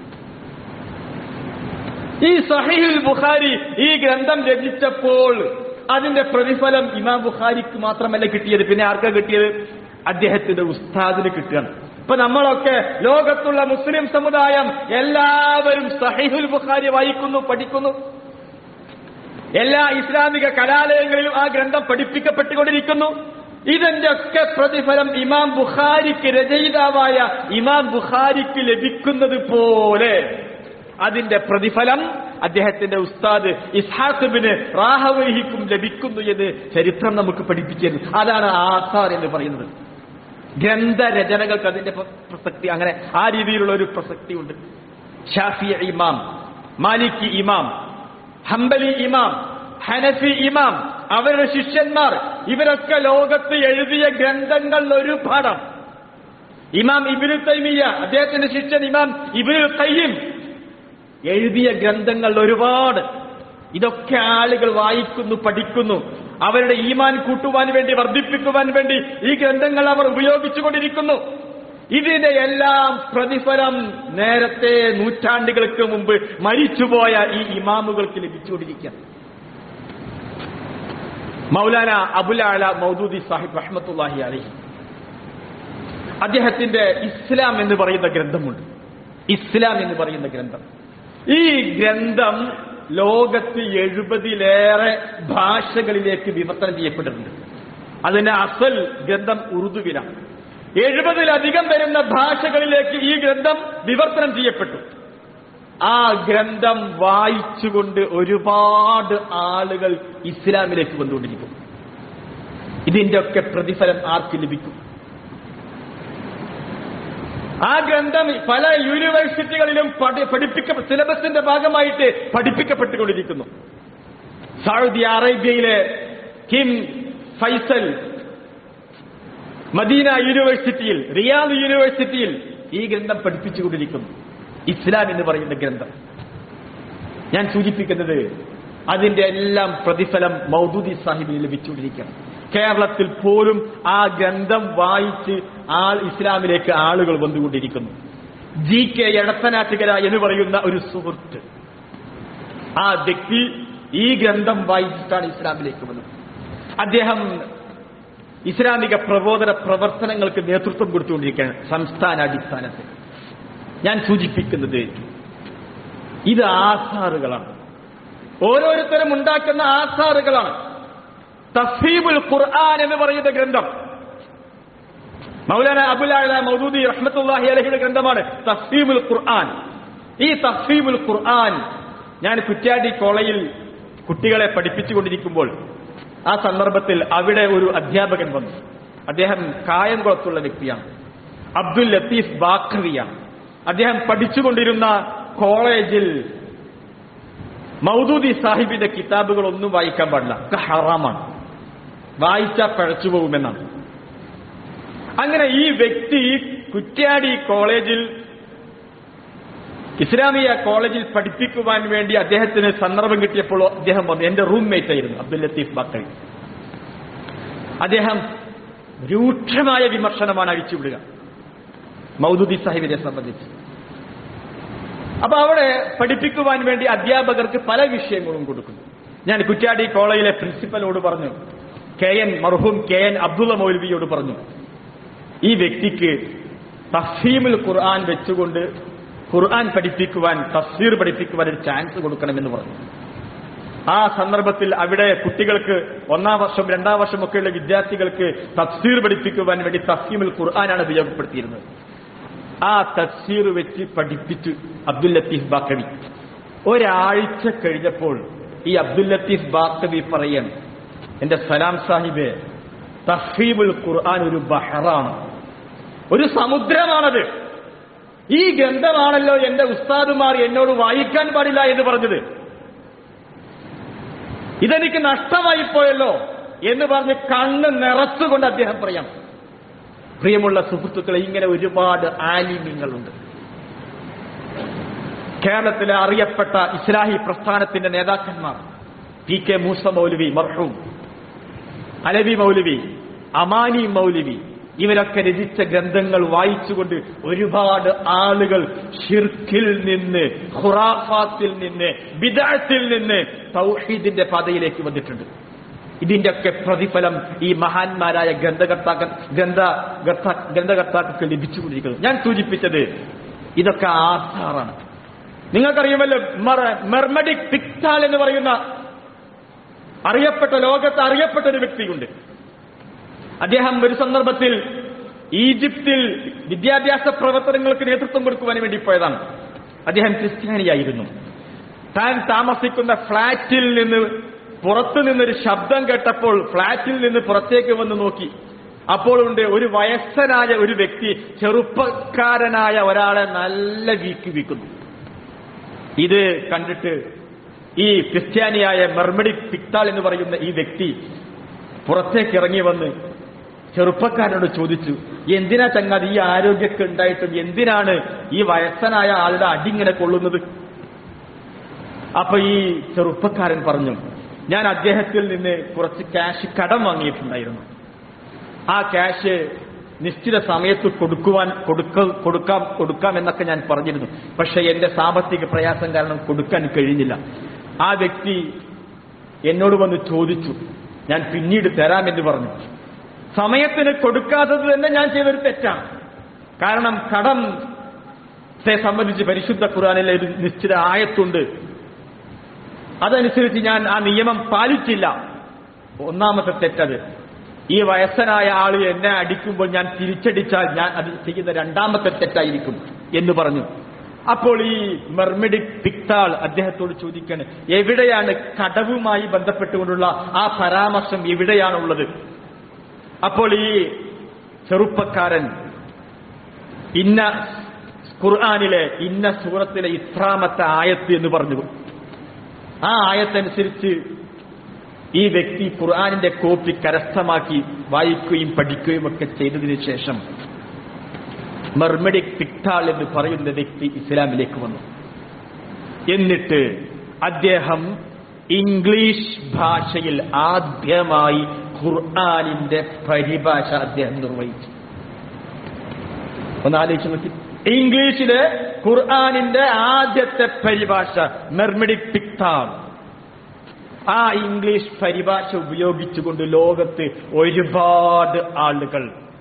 ഈ സഹീഹുൽ ബുഖാരി ഈ ഗ്രന്ഥം രചിച്ചപ്പോൾ അതിന്റെ പ്രതിഫലം ഇമാം ബുഖാരിക്ക് മാത്രമല്ല കിട്ടിയത് പിന്നെ ആർക്കാ കിട്ടിയത് അദ്ദേഹത്തിന്റെ ഉസ്താദിന് കിട്ടുകയാണ് ഇപ്പൊ നമ്മളൊക്കെ ലോകത്തുള്ള മുസ്ലിം സമുദായം എല്ലാവരും സഹീഹുൽ ബുഖാരി വായിക്കുന്നു പഠിക്കുന്നു എല്ലാ ഇസ്ലാമിക കലാലയങ്ങളിലും ആ ഗ്രന്ഥം പഠിപ്പിക്കപ്പെട്ടുകൊണ്ടിരിക്കുന്നു ഇതിന്റെ ഒക്കെ പ്രതിഫലം ഇമാം ബുഖാരിക്ക് രചയിതാവായ ഇമാം ബുഖാരിക്ക് ലഭിക്കുന്നത് പോലെ അതിന്റെ പ്രതിഫലം അദ്ദേഹത്തിന്റെ ഉസ്താദ് ഇസ്ഹാഖിബിന് റാഹവഹിക്കും ലഭിക്കുന്നു എന്ന് ചരിത്രം നമുക്ക് പഠിപ്പിച്ചത് അതാണ് ആസാർ എന്ന് പറയുന്നത് ഗ്രന്ഥരചനകൾക്ക് അതിന്റെ പ്ര- പ്രസക്തി അങ്ങനെ ആ രീതിയിലുള്ള ഒരു പ്രസക്തിയുണ്ട് ഷാഫി ഇമാം മാലിക്കി ഇമാം ഹംബലി ഇമാം ഹനഫി ഇമാം അവരുടെ ശിഷ്യന്മാർ ഇവരൊക്കെ ലോകത്ത് എഴുതിയ ഗ്രന്ഥങ്ങൾ ഒരുപാടാണ് ഇമാം ഇബിനു തൈമിയ അദ്ദേഹത്തിന്റെ ശിഷ്യൻ ഇമാം ഇബിനു തയ്യം എഴുതിയ ഗ്രന്ഥങ്ങൾ ഒരുപാട് ഇതൊക്കെ ആളുകൾ വായിക്കുന്നു പഠിക്കുന്നു അവരുടെ ഈമാൻ കൂട്ടുവാൻ വേണ്ടി വർദ്ധിപ്പിക്കുവാൻ വേണ്ടി ഈ ഗ്രന്ഥങ്ങൾ അവർ ഉപയോഗിച്ചുകൊണ്ടിരിക്കുന്നു ഇതിന്റെ എല്ലാം പ്രതിഫലം നേരത്തെ നൂറ്റാണ്ടുകൾക്ക് മുമ്പ് മരിച്ചുപോയ ഈ ഇമാമുകൾക്ക് ലഭിച്ചുകൊണ്ടിരിക്കുകയാണ് മൗലാന അബുലാല മൗദൂദി സാഹിബ് റഹ്മത്തുല്ലാഹി അലഹി അദ്ദേഹത്തിന്റെ ഇസ്ലാം എന്ന് പറയുന്ന ഗ്രന്ഥമുണ്ട് ഇസ്ലാം എന്ന് പറയുന്ന ഗ്രന്ഥം ഈ ഗ്രന്ഥം ലോകത്ത് എഴുപതിലേറെ ഭാഷകളിലേക്ക് വിവർത്തനം ചെയ്യപ്പെട്ടിട്ടുണ്ട് അതിന്റെ അസൽ ഗ്രന്ഥം ഉറുദുവിലാണ് എഴുപതിലധികം വരുന്ന ഭാഷകളിലേക്ക് ഈ ഗ്രന്ഥം വിവർത്തനം ചെയ്യപ്പെട്ടു ആ ഗ്രന്ഥം വായിച്ചുകൊണ്ട് ഒരുപാട് ആളുകൾ ഇസ്ലാമിലേക്ക് വന്നുകൊണ്ടിരിക്കും ഇതിന്റെ ഒക്കെ പ്രതിഫലം ആർക്ക് ലഭിക്കും ആ ഗ്രന്ഥം പല യൂണിവേഴ്സിറ്റികളിലും പഠി- പഠിപ്പിക്ക സിലബസിന്റെ ഭാഗമായിട്ട് പഠിപ്പിക്കപ്പെട്ടുകൊണ്ടിരിക്കുന്നു സൗദി അറേബ്യയിലെ കിം ഫൈസൽ മദീന യൂണിവേഴ്സിറ്റിയിൽ റിയാദ് യൂണിവേഴ്സിറ്റിയിൽ ഈ ഗ്രന്ഥം പഠിപ്പിച്ചുകൊണ്ടിരിക്കുന്നു ഇസ്ലാം എന്ന് പറയുന്ന ഗ്രന്ഥം ഞാൻ സൂചിപ്പിക്കുന്നത് അതിന്റെ എല്ലാം പ്രതിഫലം മൗദൂദി സാഹിബിന് ലഭിച്ചുകൊണ്ടിരിക്കുകയാണ് കേരളത്തിൽ പോലും ആ ഗ്രന്ഥം വായിച്ച് ആൾ ഇസ്ലാമിലേക്ക് ആളുകൾ വന്നുകൊണ്ടിരിക്കുന്നു ജി കെ എടത്തനാട്ടുകര എന്ന് പറയുന്ന ഒരു സുഹൃത്ത് ആ വ്യക്തി ഈ ഗ്രന്ഥം വായിച്ചിട്ടാണ് ഇസ്ലാമിലേക്ക് വന്നത് അദ്ദേഹം ഇസ്ലാമിക പ്രബോധന പ്രവർത്തനങ്ങൾക്ക് നേതൃത്വം കൊടുത്തുകൊണ്ടിരിക്കുകയാണ് സംസ്ഥാന അടിസ്ഥാനത്തിൽ ഞാൻ സൂചിപ്പിക്കുന്നത് ഇത് ആസാറുകളാണ് ഓരോരുത്തരും ഉണ്ടാക്കുന്ന ആസാറുകളാണ് തഫീബുൽ ഖുർആൻ എന്ന് പറയുന്ന ഗ്രന്ഥം മൗലാന അബുലാല മൗദൂദി റഹ്മത്തുല്ലാഹി അലഹിയുടെ ഗ്രന്ഥമാണ് തഫീബുൽ ഖുർആൻ ഈ തഫീബുൽ ഖുർആൻ ഞാൻ കുറ്റ്യാടി കോളേജിൽ കുട്ടികളെ പഠിപ്പിച്ചുകൊണ്ടിരിക്കുമ്പോൾ ആ സന്ദർഭത്തിൽ അവിടെ ഒരു അധ്യാപകൻ വന്നു അദ്ദേഹം കായംകുളത്തുള്ള വ്യക്തിയാണ് അബ്ദുൽ ലത്തീഫ് ബാഖവിയാണ് അദ്ദേഹം പഠിച്ചുകൊണ്ടിരുന്ന കോളേജിൽ മൗദൂദി സാഹിബിന്റെ കിതാബുകൾ ഒന്നും വായിക്കാൻ പാടില്ല ഒക്കെ ഹറാമാണ് വായിച്ചാൽ പഴച്ചു പോകുമെന്നാണ് അങ്ങനെ ഈ വ്യക്തി കുറ്റ്യാടി കോളേജിൽ ഇസ്ലാമിയ കോളേജിൽ പഠിപ്പിക്കുവാൻ വേണ്ടി അദ്ദേഹത്തിന് സന്ദർഭം കിട്ടിയപ്പോൾ അദ്ദേഹം വന്നു എന്റെ റൂംമേറ്റ് ആയിരുന്നു അബ്ദുൽ ലത്തീഫ് ബാക്കറി അദ്ദേഹം രൂക്ഷമായ വിമർശനമാണ് അഴിച്ചുവിടുക മൗദൂദി സാഹിബിനെ സംബന്ധിച്ച് അപ്പൊ അവിടെ പഠിപ്പിക്കുവാൻ വേണ്ടി അധ്യാപകർക്ക് പല വിഷയങ്ങളും കൊടുക്കുന്നു ഞാൻ കുറ്റ്യാടി കോളേജിലെ പ്രിൻസിപ്പലോട് പറഞ്ഞു കെ എൻ മർഹൂം കെ എൻ അബ്ദുള്ള മൗലവിയോട് പറഞ്ഞു ഈ വ്യക്തിക്ക് തഫീമുൽ ഖുർആൻ വെച്ചുകൊണ്ട് ഖുർആൻ പഠിപ്പിക്കുവാൻ തഫ്സീർ പഠിപ്പിക്കുവാൻ ഒരു ചാൻസ് കൊടുക്കണമെന്ന് പറഞ്ഞു ആ സന്ദർഭത്തിൽ അവിടെ കുട്ടികൾക്ക് ഒന്നാം വർഷം രണ്ടാം വർഷമൊക്കെയുള്ള വിദ്യാർത്ഥികൾക്ക് തഫ്സീർ പഠിപ്പിക്കുവാൻ വേണ്ടി തഫീമുൽ ഖുർആനാണ് ഉപയോഗപ്പെടുത്തിയിരുന്നത് ആ തഫ്സീർ വെച്ച് പഠിപ്പിച്ചു അബ്ദുൽ ലത്തീഫ് ബാക്കവി ഒരാഴ്ച കഴിഞ്ഞപ്പോൾ ഈ അബ്ദുൽ ലത്തീഫ് ബാക്കവി പറയാണ് എന്റെ സലാം സാഹിബെ തഫീബുൽ ഖുർആൻ ഒരു ബഹറാണ് ഒരു സമുദ്രമാണത് ഈ ഗ്രന്ഥമാണല്ലോ എന്റെ ഉസ്താദുമാർ എന്നോട് വായിക്കാൻ പാടില്ല എന്ന് പറഞ്ഞത് ഇതെനിക്ക് നഷ്ടമായി പോയല്ലോ എന്ന് പറഞ്ഞ് കണ്ണ് നിറച്ചുകൊണ്ട് അദ്ദേഹം പറയാം പ്രിയമുള്ള സുഹൃത്തുക്കളെ ഇങ്ങനെ ഒരുപാട് ആലിമ്യങ്ങളുണ്ട് കേരളത്തിലെ അറിയപ്പെട്ട ഇസ്ലാഹി പ്രസ്ഥാനത്തിന്റെ നേതാക്കന്മാർ പി കെ മൂസ മൗലവി മർഹൂം അലവി മൗലവി അമാനി മൗലവി ഇവരൊക്കെ രചിച്ച ഗ്രന്ഥങ്ങൾ വായിച്ചുകൊണ്ട് ഒരുപാട് ആളുകൾ ഷിർക്കിൽ നിന്ന് ഖുറാഫാത്തിൽ നിന്ന് ബിദാത്തിൽ നിന്ന് തൗഹീദിന്റെ പാതയിലേക്ക് വന്നിട്ടുണ്ട് ഇതിന്റെയൊക്കെ പ്രതിഫലം ഈ മഹാന്മാരായ ഗ്രന്ഥകർത്താക്കൾ ഗ്രന്ഥ ഗർത്ത- ഗ്രന്ഥകർത്താക്കൾക്ക് ലഭിച്ചുകൊണ്ടിരിക്കുന്നത് ഞാൻ സൂചിപ്പിച്ചത് ഇതൊക്കെ ആധാറാണ് നിങ്ങൾക്കറിയുമല്ലോ മെർ- മെർമഡിക് പിക്താൽ എന്ന് പറയുന്ന അറിയപ്പെട്ട ലോകത്ത് അറിയപ്പെട്ട ഒരു വ്യക്തിയുണ്ട് അദ്ദേഹം ഒരു സന്ദർഭത്തിൽ ഈജിപ്തിൽ വിദ്യാഭ്യാസ പ്രവർത്തനങ്ങൾക്ക് നേതൃത്വം കൊടുക്കുവാൻ വേണ്ടി പോയതാണ് അദ്ദേഹം ക്രിസ്ത്യാനിയായിരുന്നു താൻ താമസിക്കുന്ന ഫ്ളാറ്റിൽ നിന്ന് പുറത്തു നിന്നൊരു ശബ്ദം കേട്ടപ്പോൾ ഫ്ളാറ്റിൽ നിന്ന് പുറത്തേക്ക് വന്ന് നോക്കി അപ്പോൾ ഉണ്ട് ഒരു വയസ്സനായ ഒരു വ്യക്തി ചെറുപ്പക്കാരനായ ഒരാളെ നല്ല വീക്ക് വീക്കുന്നു ഇത് കണ്ടിട്ട് ഈ ക്രിസ്ത്യാനിയായ മെർമഡിക് പിക്താൾ എന്ന് പറയുന്ന ഈ വ്യക്തി പുറത്തേക്ക് ഇറങ്ങി വന്ന് ചെറുപ്പക്കാരനോട് ചോദിച്ചു എന്തിനാ ചങ്ങാതി ഈ ആരോഗ്യമൊക്കെ ഉണ്ടായിട്ടും എന്തിനാണ് ഈ വയസ്സനായ ആളുടെ അടിങ്ങനെ കൊള്ളുന്നത് അപ്പൊ ഈ ചെറുപ്പക്കാരൻ പറഞ്ഞു ഞാൻ അദ്ദേഹത്തിൽ നിന്ന് കുറച്ച് ക്യാഷ് കടം വാങ്ങിയിട്ടുണ്ടായിരുന്നു ആ ക്യാഷ് നിശ്ചിത സമയത്ത് കൊടുക്കുവാൻ കൊടുക്ക കൊടുക്കാം കൊടുക്കാം എന്നൊക്കെ ഞാൻ പറഞ്ഞിരുന്നു പക്ഷെ എന്റെ സാമ്പത്തിക പ്രയാസം കാരണം കൊടുക്കാൻ കഴിഞ്ഞില്ല ആ വ്യക്തി എന്നോട് വന്ന് ചോദിച്ചു ഞാൻ പിന്നീട് തരാമെന്ന് പറഞ്ഞു സമയത്തിന് കൊടുക്കാത്തത് തന്നെ ഞാൻ ചെയ്തൊരു തെറ്റാണ് കാരണം കടം സംബന്ധിച്ച് പരിശുദ്ധ ഖുറാനിലെ ഒരു നിശ്ചിത ആയത്തുണ്ട് അതനുസരിച്ച് ഞാൻ ആ നിയമം പാലിച്ചില്ല ഒന്നാമത്തെ തെറ്റത് ഈ വയസ്സനായ ആള് എന്നെ അടിക്കുമ്പോൾ ഞാൻ തിരിച്ചടിച്ചാൽ ഞാൻ അത് ചെയ്യുന്ന രണ്ടാമത്തെ തെറ്റായിരിക്കും എന്ന് പറഞ്ഞു അപ്പോൾ ഈ മെർമിഡിക് പിക്താൾ അദ്ദേഹത്തോട് ചോദിക്കാണ് എവിടെയാണ് കടവുമായി ബന്ധപ്പെട്ടുകൊണ്ടുള്ള ആ പരാമർശം എവിടെയാണുള്ളത് അപ്പോൾ ഈ ചെറുപ്പക്കാരൻ ഇന്ന ഖുർആാനിലെ ഇന്ന സൂറത്തിലെ ഇത്രാമത്തെ ആയത്ത് എന്ന് പറഞ്ഞു ആ ആയത്തനുസരിച്ച് ഈ വ്യക്തി ഖുർആാനിന്റെ കോപ്പി കരസ്ഥമാക്കി വായിക്കുകയും പഠിക്കുകയും ഒക്കെ ചെയ്തതിനു ശേഷം മെർമഡിക് പിക്താൾ എന്ന് പറയുന്ന വ്യക്തി ഇസ്ലാമിലേക്ക് വന്നു എന്നിട്ട് അദ്ദേഹം ഇംഗ്ലീഷ് ഭാഷയിൽ ആദ്യമായി ഖുർആാനിന്റെ പരിഭാഷ അദ്ദേഹം നിർവഹിച്ചു ഒന്ന് ആലോചിച്ച് നോക്കി ഇംഗ്ലീഷിലെ ഖുർആാനിന്റെ ആദ്യത്തെ പരിഭാഷ മെർമിഡിക് പിക്താൾ ആ ഇംഗ്ലീഷ് പരിഭാഷ ഉപയോഗിച്ചുകൊണ്ട് ലോകത്ത് ഒരുപാട് ആളുകൾ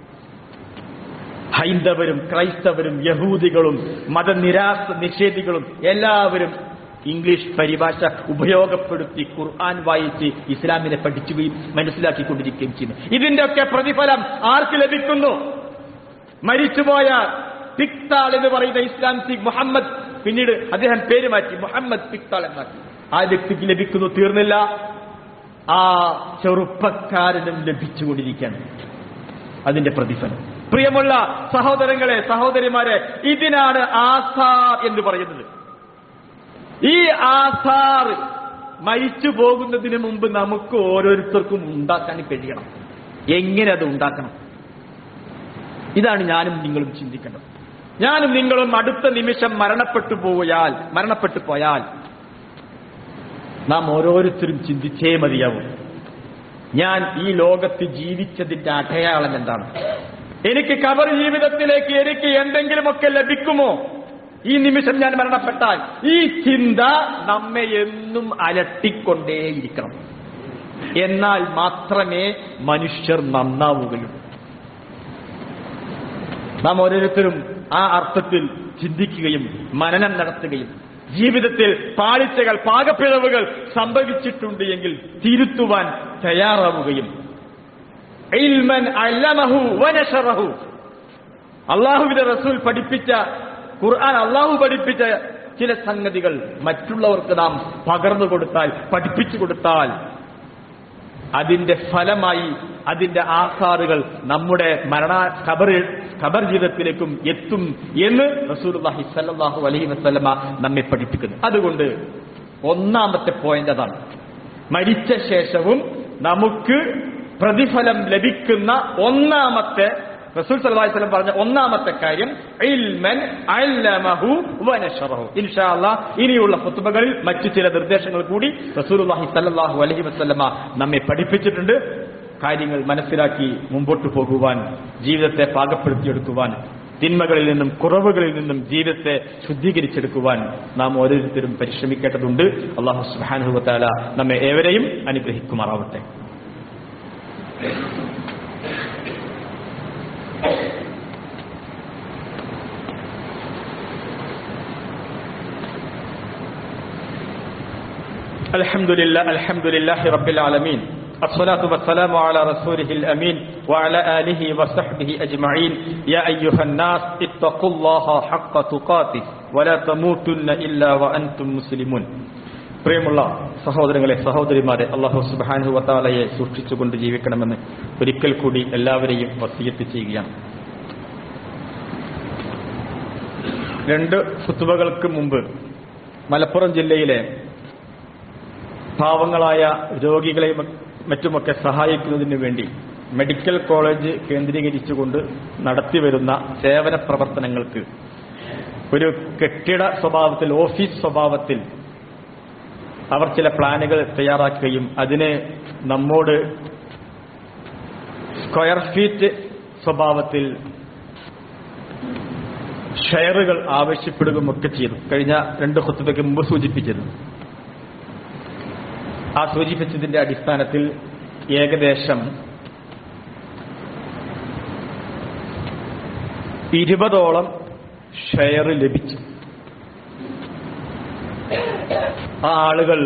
ഹൈന്ദവരും ക്രൈസ്തവരും യഹൂദികളും മതനിരാസ നിഷേധികളും എല്ലാവരും ഇംഗ്ലീഷ് പരിഭാഷ ഉപയോഗപ്പെടുത്തി ഖുർആൻ വായിച്ച് ഇസ്ലാമിനെ പഠിക്കുകയും മനസ്സിലാക്കിക്കൊണ്ടിരിക്കുകയും ചെയ്യുന്നു ഇതിന്റെയൊക്കെ പ്രതിഫലം ആർക്ക് ലഭിക്കുന്നു മരിച്ചുപോയ പിക്താൾ എന്ന് പറയുന്ന ഇസ്ലാം സി മുഹമ്മദ് പിന്നീട് അദ്ദേഹം പേര് മാറ്റി മുഹമ്മദ് പിക്താൾ എന്നാക്കി ആ വ്യക്തിക്ക് ലഭിക്കുന്നു തീർന്നില്ല ആ ചെറുപ്പക്കാരനും ലഭിച്ചുകൊണ്ടിരിക്കുകയാണ് അതിന്റെ പ്രതിഫലം പ്രിയമുള്ള സഹോദരങ്ങളെ സഹോദരിമാരെ ഇതിനാണ് ആസാർ എന്ന് പറയുന്നത് ഈ ആസാർ മരിച്ചു പോകുന്നതിന് മുമ്പ് നമുക്ക് ഓരോരുത്തർക്കും ഉണ്ടാക്കാൻ കഴിയണം എങ്ങനെ അത് ഉണ്ടാക്കണം ഇതാണ് ഞാനും നിങ്ങളും ചിന്തിക്കേണ്ടത് ഞാനും നിങ്ങളും അടുത്ത നിമിഷം മരണപ്പെട്ടു പോയാൽ മരണപ്പെട്ടു പോയാൽ നാം ഓരോരുത്തരും ചിന്തിച്ചേ മതിയാവും ഞാൻ ഈ ലോകത്ത് ജീവിച്ചതിന്റെ അടയാളം എന്താണ് എനിക്ക് കബർ ജീവിതത്തിലേക്ക് എനിക്ക് എന്തെങ്കിലുമൊക്കെ ലഭിക്കുമോ ഈ നിമിഷം ഞാൻ മരണപ്പെട്ടാൽ ഈ ചിന്ത നമ്മെ എന്നും അലട്ടിക്കൊണ്ടേയിരിക്കണം എന്നാൽ മാത്രമേ മനുഷ്യർ നന്നാവുകയുള്ളൂ നാം ഓരോരുത്തരും ആ അർത്ഥത്തിൽ ചിന്തിക്കുകയും മനനം നടത്തുകയും ജീവിതത്തിൽ പാളിച്ചകൾ പാകപ്പിഴവുകൾ സംഭവിച്ചിട്ടുണ്ട് എങ്കിൽ തിരുത്തുവാൻ തയ്യാറാവുകയും ഇൽമൻ അല്ലമഹു വനശറഹു അള്ളാഹുവിന്റെ റസൂൽ പഠിപ്പിച്ച ഖുർആൻ അള്ളാഹു പഠിപ്പിച്ച ചില സംഗതികൾ മറ്റുള്ളവർക്ക് നാം പകർന്നു കൊടുത്താൽ പഠിപ്പിച്ചു കൊടുത്താൽ അതിന്റെ ഫലമായി അതിന്റെ ആസാറുകൾ നമ്മുടെ മരണ ഖബർ ഖബർ ജീവിതത്തിലേക്കും എത്തും എന്ന് റസൂലുള്ളാഹി സ്വല്ലല്ലാഹു അലൈഹി വസല്ലമ നമ്മെ പഠിപ്പിക്കുന്നു അതുകൊണ്ട് ഒന്നാമത്തെ പോയിന്റ് അതാണ് മരിച്ച ശേഷവും നമുക്ക് പ്രതിഫലം ലഭിക്കുന്ന ഒന്നാമത്തെ റസൂൽ സല്ലല്ലാഹു അലൈഹി വസല്ലം പറഞ്ഞ ഒന്നാമത്തെ കാര്യം ഇൽമൻ അല്ലമഹു വനശറഹു ഇൻഷാ അല്ലാഹ് ഇനിയുള്ള ഖുത്ബകളിൽ മറ്റു ചില നിർദ്ദേശങ്ങൾ കൂടി റസൂലുള്ളാഹി സല്ലല്ലാഹു അലൈഹി വസല്ലമ നമ്മെ പഠിപ്പിച്ചിട്ടുണ്ട് കാര്യങ്ങൾ മനസ്സിലാക്കി മുമ്പോട്ട് പോകുവാൻ ജീവിതത്തെ പാകപ്പെടുത്തിയെടുക്കുവാൻ തിന്മകളിൽ നിന്നും കുറവുകളിൽ നിന്നും ജീവിതത്തെ ശുദ്ധീകരിച്ചെടുക്കുവാൻ നാം ഓരോരുത്തരും പരിശ്രമിക്കേണ്ടതുണ്ട് അള്ളാഹു സുബ്ഹാനഹു വതആല നമ്മെ ഏവരെയും അനുഗ്രഹിക്കുമാറാവട്ടെ الحمد لله الحمد لله رب العالمين الصلاة والسلام على رسوله الأمين وعلى آله وصحبه أجمعين يا أيها الناس اتقوا الله حق تقاته ولا تموتن إلا وأنتم مسلمون പ്രിയമുള്ള സഹോദരങ്ങളെ സഹോദരിമാരെ അള്ളാഹു സുബാനു വത്താലയെ സൂക്ഷിച്ചുകൊണ്ട് ജീവിക്കണമെന്ന് ഒരിക്കൽ കൂടി എല്ലാവരെയും വസീയത്ത് ചെയ്യുകയാണ് രണ്ട് ഫുത്തുവകൾക്ക് മുമ്പ് മലപ്പുറം ജില്ലയിലെ പാവങ്ങളായ രോഗികളെയും മറ്റുമൊക്കെ സഹായിക്കുന്നതിന് വേണ്ടി മെഡിക്കൽ കോളേജ് കേന്ദ്രീകരിച്ചുകൊണ്ട് നടത്തിവരുന്ന സേവന പ്രവർത്തനങ്ങൾക്ക് ഒരു കെട്ടിട സ്വഭാവത്തിൽ ഓഫീസ് സ്വഭാവത്തിൽ അവർ ചില പ്ലാനുകൾ തയ്യാറാക്കുകയും അതിന് നമ്മോട് സ്ക്വയർ ഫീറ്റ് സ്വഭാവത്തിൽ ഷെയറുകൾ ആവശ്യപ്പെടുകയും ഒക്കെ ചെയ്തു കഴിഞ്ഞ രണ്ട് ഹുത്തുബയ്ക്ക് മുമ്പ് സൂചിപ്പിച്ചിരുന്നു ആ സൂചിപ്പിച്ചതിന്റെ അടിസ്ഥാനത്തിൽ ഏകദേശം ഇരുപതോളം ഷെയർ ലഭിച്ചു ആ ആളുകൾ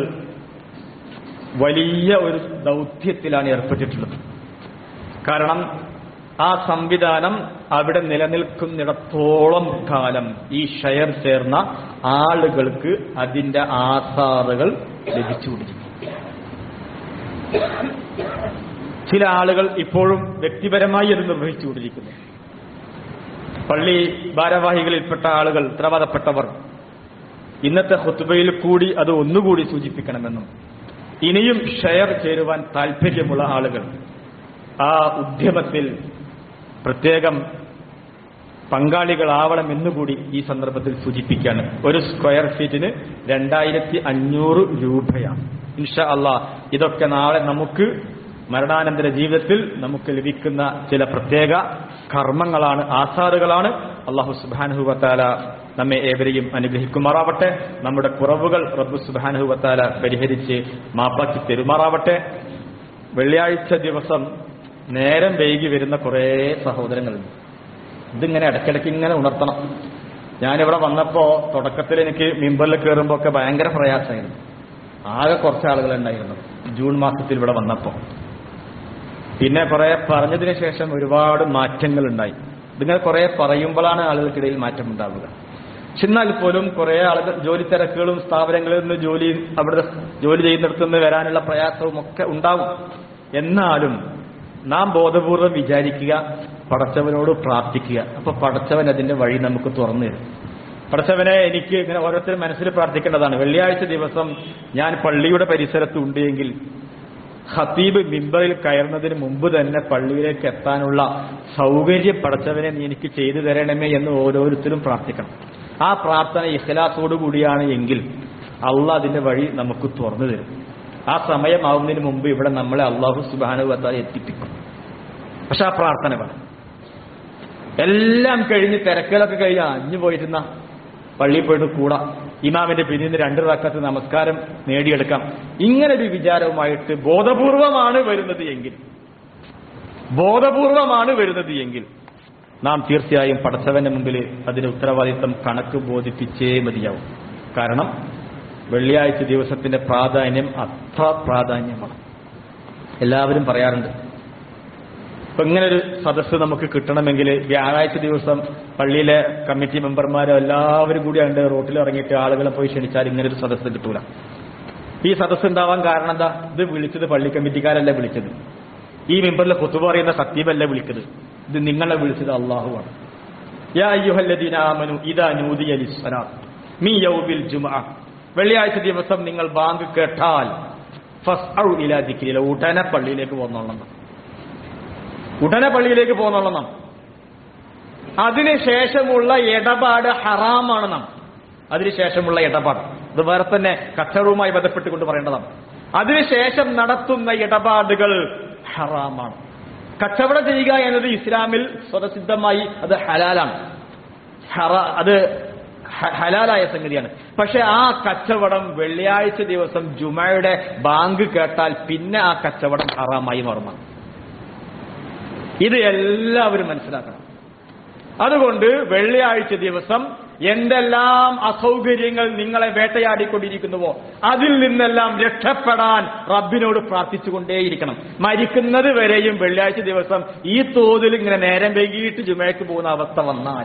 വലിയ ഒരു ദൗത്യത്തിലാണ് ഏർപ്പെട്ടിട്ടുള്ളത് കാരണം ആ സംവിധാനം അവിടെ നിലനിൽക്കുന്നിടത്തോളം കാലം ഈ ഷെയർ ചേർന്ന ആളുകൾക്ക് അതിന്റെ ആധാറുകൾ ലഭിച്ചുകൊണ്ടിരിക്കും ചില ആളുകൾ ഇപ്പോഴും വ്യക്തിപരമായി അത് നിർവഹിച്ചുകൊണ്ടിരിക്കുന്നു പള്ളി ഭാരവാഹികളിൽപ്പെട്ട ആളുകൾ ഉത്തരവാദപ്പെട്ടവർ ഇന്നത്തെ ഹുത്തുബയിൽ കൂടി അത് ഒന്നുകൂടി സൂചിപ്പിക്കണമെന്നും ഇനിയും ഷെയർ ചേരുവാൻ താല്പര്യമുള്ള ആളുകൾ ആ ഉദ്യമത്തിൽ പ്രത്യേകം പങ്കാളികളാവണം എന്നുകൂടി ഈ സന്ദർഭത്തിൽ സൂചിപ്പിക്കുകയാണ് ഒരു സ്ക്വയർ ഫീറ്റിന് രണ്ടായിരത്തി അഞ്ഞൂറ് രൂപയാണ് ഇൻഷാ അള്ളാ ഇതൊക്കെ നാളെ നമുക്ക് മരണാനന്തര ജീവിതത്തിൽ നമുക്ക് ലഭിക്കുന്ന ചില പ്രത്യേക കർമ്മങ്ങളാണ് ആസാറുകളാണ് അള്ളാഹു സുബാനുഹുവത്താല നമ്മെ ഏവരെയും അനുഗ്രഹിക്കുമാറാവട്ടെ നമ്മുടെ കുറവുകൾ റബ്ബു സുബാനുഹുവത്താല പരിഹരിച്ച് മാപ്പാക്കി പെരുമാറാവട്ടെ വെള്ളിയാഴ്ച ദിവസം നേരം വൈകി വരുന്ന കുറേ സഹോദരങ്ങളുണ്ട് ഇതിങ്ങനെ ഇടയ്ക്കിടയ്ക്ക് ഇങ്ങനെ ഉണർത്തണം ഞാനിവിടെ വന്നപ്പോ തുടക്കത്തിൽ എനിക്ക് മിമ്പറിൽ കയറുമ്പോ ഒക്കെ ഭയങ്കര പ്രയാസമായിരുന്നു ആകെ കുറച്ച് ആളുകൾ ഉണ്ടായിരുന്നു ജൂൺ മാസത്തിൽ ഇവിടെ വന്നപ്പോ പിന്നെ കുറെ പറഞ്ഞതിന് ശേഷം ഒരുപാട് മാറ്റങ്ങൾ ഉണ്ടായി ഇതിങ്ങനെ കുറെ പറയുമ്പോഴാണ് ആളുകൾക്കിടയിൽ മാറ്റം ഉണ്ടാവുക പക്ഷെ എന്നാൽ പോലും കുറെ ആളുകൾ ജോലി തിരക്കുകളും സ്ഥാപനങ്ങളിൽ നിന്ന് ജോലി അവിടെ ജോലി ചെയ്യുന്നിടത്തു നിന്ന് വരാനുള്ള പ്രയാസവും ഒക്കെ ഉണ്ടാവും എന്നാലും നാം ബോധപൂർവം വിചാരിക്കുക പടച്ചവനോട് പ്രാർത്ഥിക്കുക അപ്പൊ പടച്ചവൻ അതിന്റെ വഴി നമുക്ക് തുറന്നു തരും പടച്ചവനെ എനിക്ക് ഇങ്ങനെ ഓരോരുത്തരും മനസ്സിൽ പ്രാർത്ഥിക്കേണ്ടതാണ് വെള്ളിയാഴ്ച ദിവസം ഞാൻ പള്ളിയുടെ പരിസരത്ത് ഉണ്ടെങ്കിൽ ഖത്തീബ് മിമ്പറിൽ കയറുന്നതിന് മുമ്പ് തന്നെ പള്ളിയിലേക്ക് എത്താനുള്ള സൗകര്യം പടച്ചവനെ നീ എനിക്ക് ചെയ്തു തരണമേ എന്ന് ഓരോരുത്തരും പ്രാർത്ഥിക്കണം ആ പ്രാർത്ഥന ഇഖ്ലാസോടു കൂടിയാണ് എങ്കിൽ അള്ളാഹ് അതിന്റെ വഴി നമുക്ക് തുറന്നു തരും ആ സമയമാവുന്നതിന് മുമ്പ് ഇവിടെ നമ്മളെ അള്ളാഹു സുബാനുവത്താൽ എത്തിപ്പിക്കും പക്ഷെ ആ പ്രാർത്ഥന വേണം എല്ലാം കഴിഞ്ഞ് തിരക്കുകളൊക്കെ കഴിഞ്ഞ് അഞ്ഞു പോയിരുന്ന പള്ളിയിൽ പോയിട്ട് കൂടാ ഇമാമിന്റെ പിന്നിൽ രണ്ട് റക്കത്ത് നമസ്കാരം നേടിയെടുക്കാം ഇങ്ങനെ ഒരു വിചാരവുമായിട്ട് ബോധപൂർവമാണ് വരുന്നത് എങ്കിൽ ബോധപൂർവമാണ് വരുന്നത് എങ്കിൽ നാം തീർച്ചയായും പടച്ചവന്റെ മുമ്പിൽ അതിന് ഉത്തരവാദിത്തം കണക്ക് ബോധിപ്പിച്ചേ മതിയാവും കാരണം വെള്ളിയാഴ്ച ദിവസത്തിന്റെ പ്രാധാന്യം അത്ര പ്രാധാന്യമാണ് എല്ലാവരും പറയാറുണ്ട് ഇപ്പൊ ഇങ്ങനെ ഒരു സദസ്സ് നമുക്ക് കിട്ടണമെങ്കിൽ വ്യാഴാഴ്ച ദിവസം പള്ളിയിലെ കമ്മിറ്റി മെമ്പർമാരോ എല്ലാവരും കൂടി അതിന്റെ റോട്ടിൽ ഇറങ്ങിയിട്ട് ആളുകളെ പോയി ക്ഷണിച്ചാൽ ഇങ്ങനെ ഒരു സദസ്സ് കിട്ടൂല ഈ സദസ്സ് ഉണ്ടാവാൻ കാരണം എന്താ ഇത് വിളിച്ചത് പള്ളി കമ്മിറ്റിക്കാരല്ല വിളിച്ചത് ഈ മെമ്പറിലെ കുത്തുബ പറയുന്ന സത്യമല്ല വിളിച്ചത് ഇത് നിങ്ങളെ വിളിച്ചത് അള്ളാഹുവാണ് യാ അയ്യുഹല്ലദീന ആമനു ഇദാ നൂദിയ ലിസ്സലാത്ത് മീ യൗമിൽ ജുമഅ വെള്ളിയാഴ്ച ദിവസം നിങ്ങൾ ബാങ്ക് കേട്ടാൽ ഫസ്ഔ ഇലാ ദിക്രില്ല ഉടനെ പള്ളിയിലേക്ക് പോന്നോളണം ഉടനെ പള്ളിയിലേക്ക് പോന്നോളണം അതിനുശേഷമുള്ള ഇടപാട് ഹറാമാണ് നാം അതിനുശേഷമുള്ള ഇടപാട് ഇത് വേറെ തന്നെ കച്ചവടവുമായി ബന്ധപ്പെട്ടുകൊണ്ട് പറയേണ്ടതാണ് അതിനുശേഷം നടത്തുന്ന ഇടപാടുകൾ ഹറാമാണ് കച്ചവടം ചെയ്യുക എന്നത് ഇസ്ലാമിൽ സ്വതസിദ്ധമായി അത് ഹലാലാണ് ഹറ അത് ഹ- ഹലാലായ സംഗതിയാണ് പക്ഷെ ആ കച്ചവടം വെള്ളിയാഴ്ച ദിവസം ജുമയുടെ ബാങ്ക് കേട്ടാൽ പിന്നെ ആ കച്ചവടം ഹറാമായി മാറുന്നു ഇത് എല്ലാവരും മനസ്സിലാക്കണം അതുകൊണ്ട് വെള്ളിയാഴ്ച ദിവസം എന്തെല്ലാം അസൗകര്യങ്ങൾ നിങ്ങളെ വേട്ടയാടിക്കൊണ്ടിരിക്കുന്നുവോ അതിൽ നിന്നെല്ലാം രക്ഷപ്പെടാൻ റബ്ബിനോട് പ്രാർത്ഥിച്ചുകൊണ്ടേയിരിക്കണം മരിക്കുന്നത് വരെയും വെള്ളിയാഴ്ച ദിവസം ഈ തോതിൽ ഇങ്ങനെ നേരം വൈകിട്ട് ജുമയ്ക്ക് പോകുന്ന അവസ്ഥ വന്നാൽ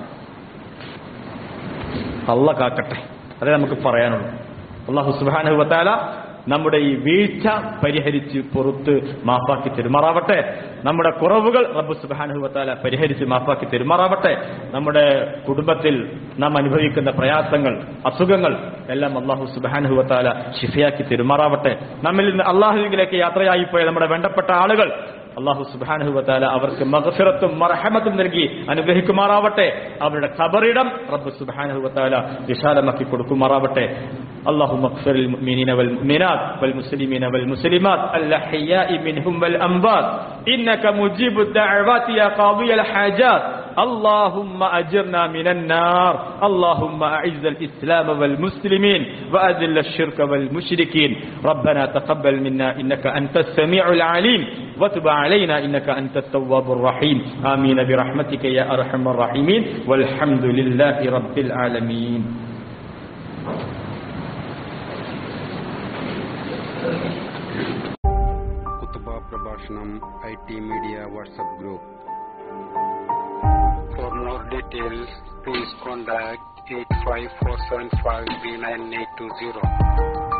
അല്ല കാക്കട്ടെ അതേ നമുക്ക് പറയാനുള്ളൂ അള്ളാഹു സുബാനുവത്താല നമ്മുടെ ഈ വീഴ്ച പരിഹരിച്ച് പുറത്ത് മാപ്പാക്കി തെരുമാറാവട്ടെ നമ്മുടെ കുറവുകൾ റബ്ബ് സുബാനുവത്താല പരിഹരിച്ച് മാപ്പാക്കി തെരുമാറാവട്ടെ നമ്മുടെ കുടുംബത്തിൽ നാം അനുഭവിക്കുന്ന പ്രയാസങ്ങൾ അസുഖങ്ങൾ എല്ലാം അള്ളാഹു സുബാനുവത്താല ശിഫയാക്കി തെരുമാറാവട്ടെ നമ്മിൽ നിന്ന് അള്ളാഹുവിലേക്ക് യാത്രയായി പോയ നമ്മുടെ വേണ്ടപ്പെട്ട ആളുകൾ അള്ളാഹു സുബാനുഹുവത്താല അവർക്ക് മഹഫിറത്തും മർഹമത്തും നൽകി അനുഗ്രഹിക്കുമാറാവട്ടെ അവരുടെ ഖബറിടം റബ്ബ് സുബാനുഹുവത്താല വിശാലമാക്കി കൊടുക്കുമാറാവട്ടെ اللهم اغفر للمؤمنين والمؤمنات والمسلمين والمسلمات الأحياء منهم والأنبات إنك مجيب الدعوات يا قاضي الحاجات اللهم أجرنا من النار اللهم أعز الإسلام والمسلمين وأذل الشرك والمشركين ربنا تقبل منا إنك أنت السميع العليم وتب علينا إنك أنت التواب الرحيم آمين برحمتك يا أرحم الراحمين والحمد لله رب العالمين കുത്തുബ പ്രഭാഷണം I T media WhatsApp group for more details please contact eight five four seven five three nine eight two zero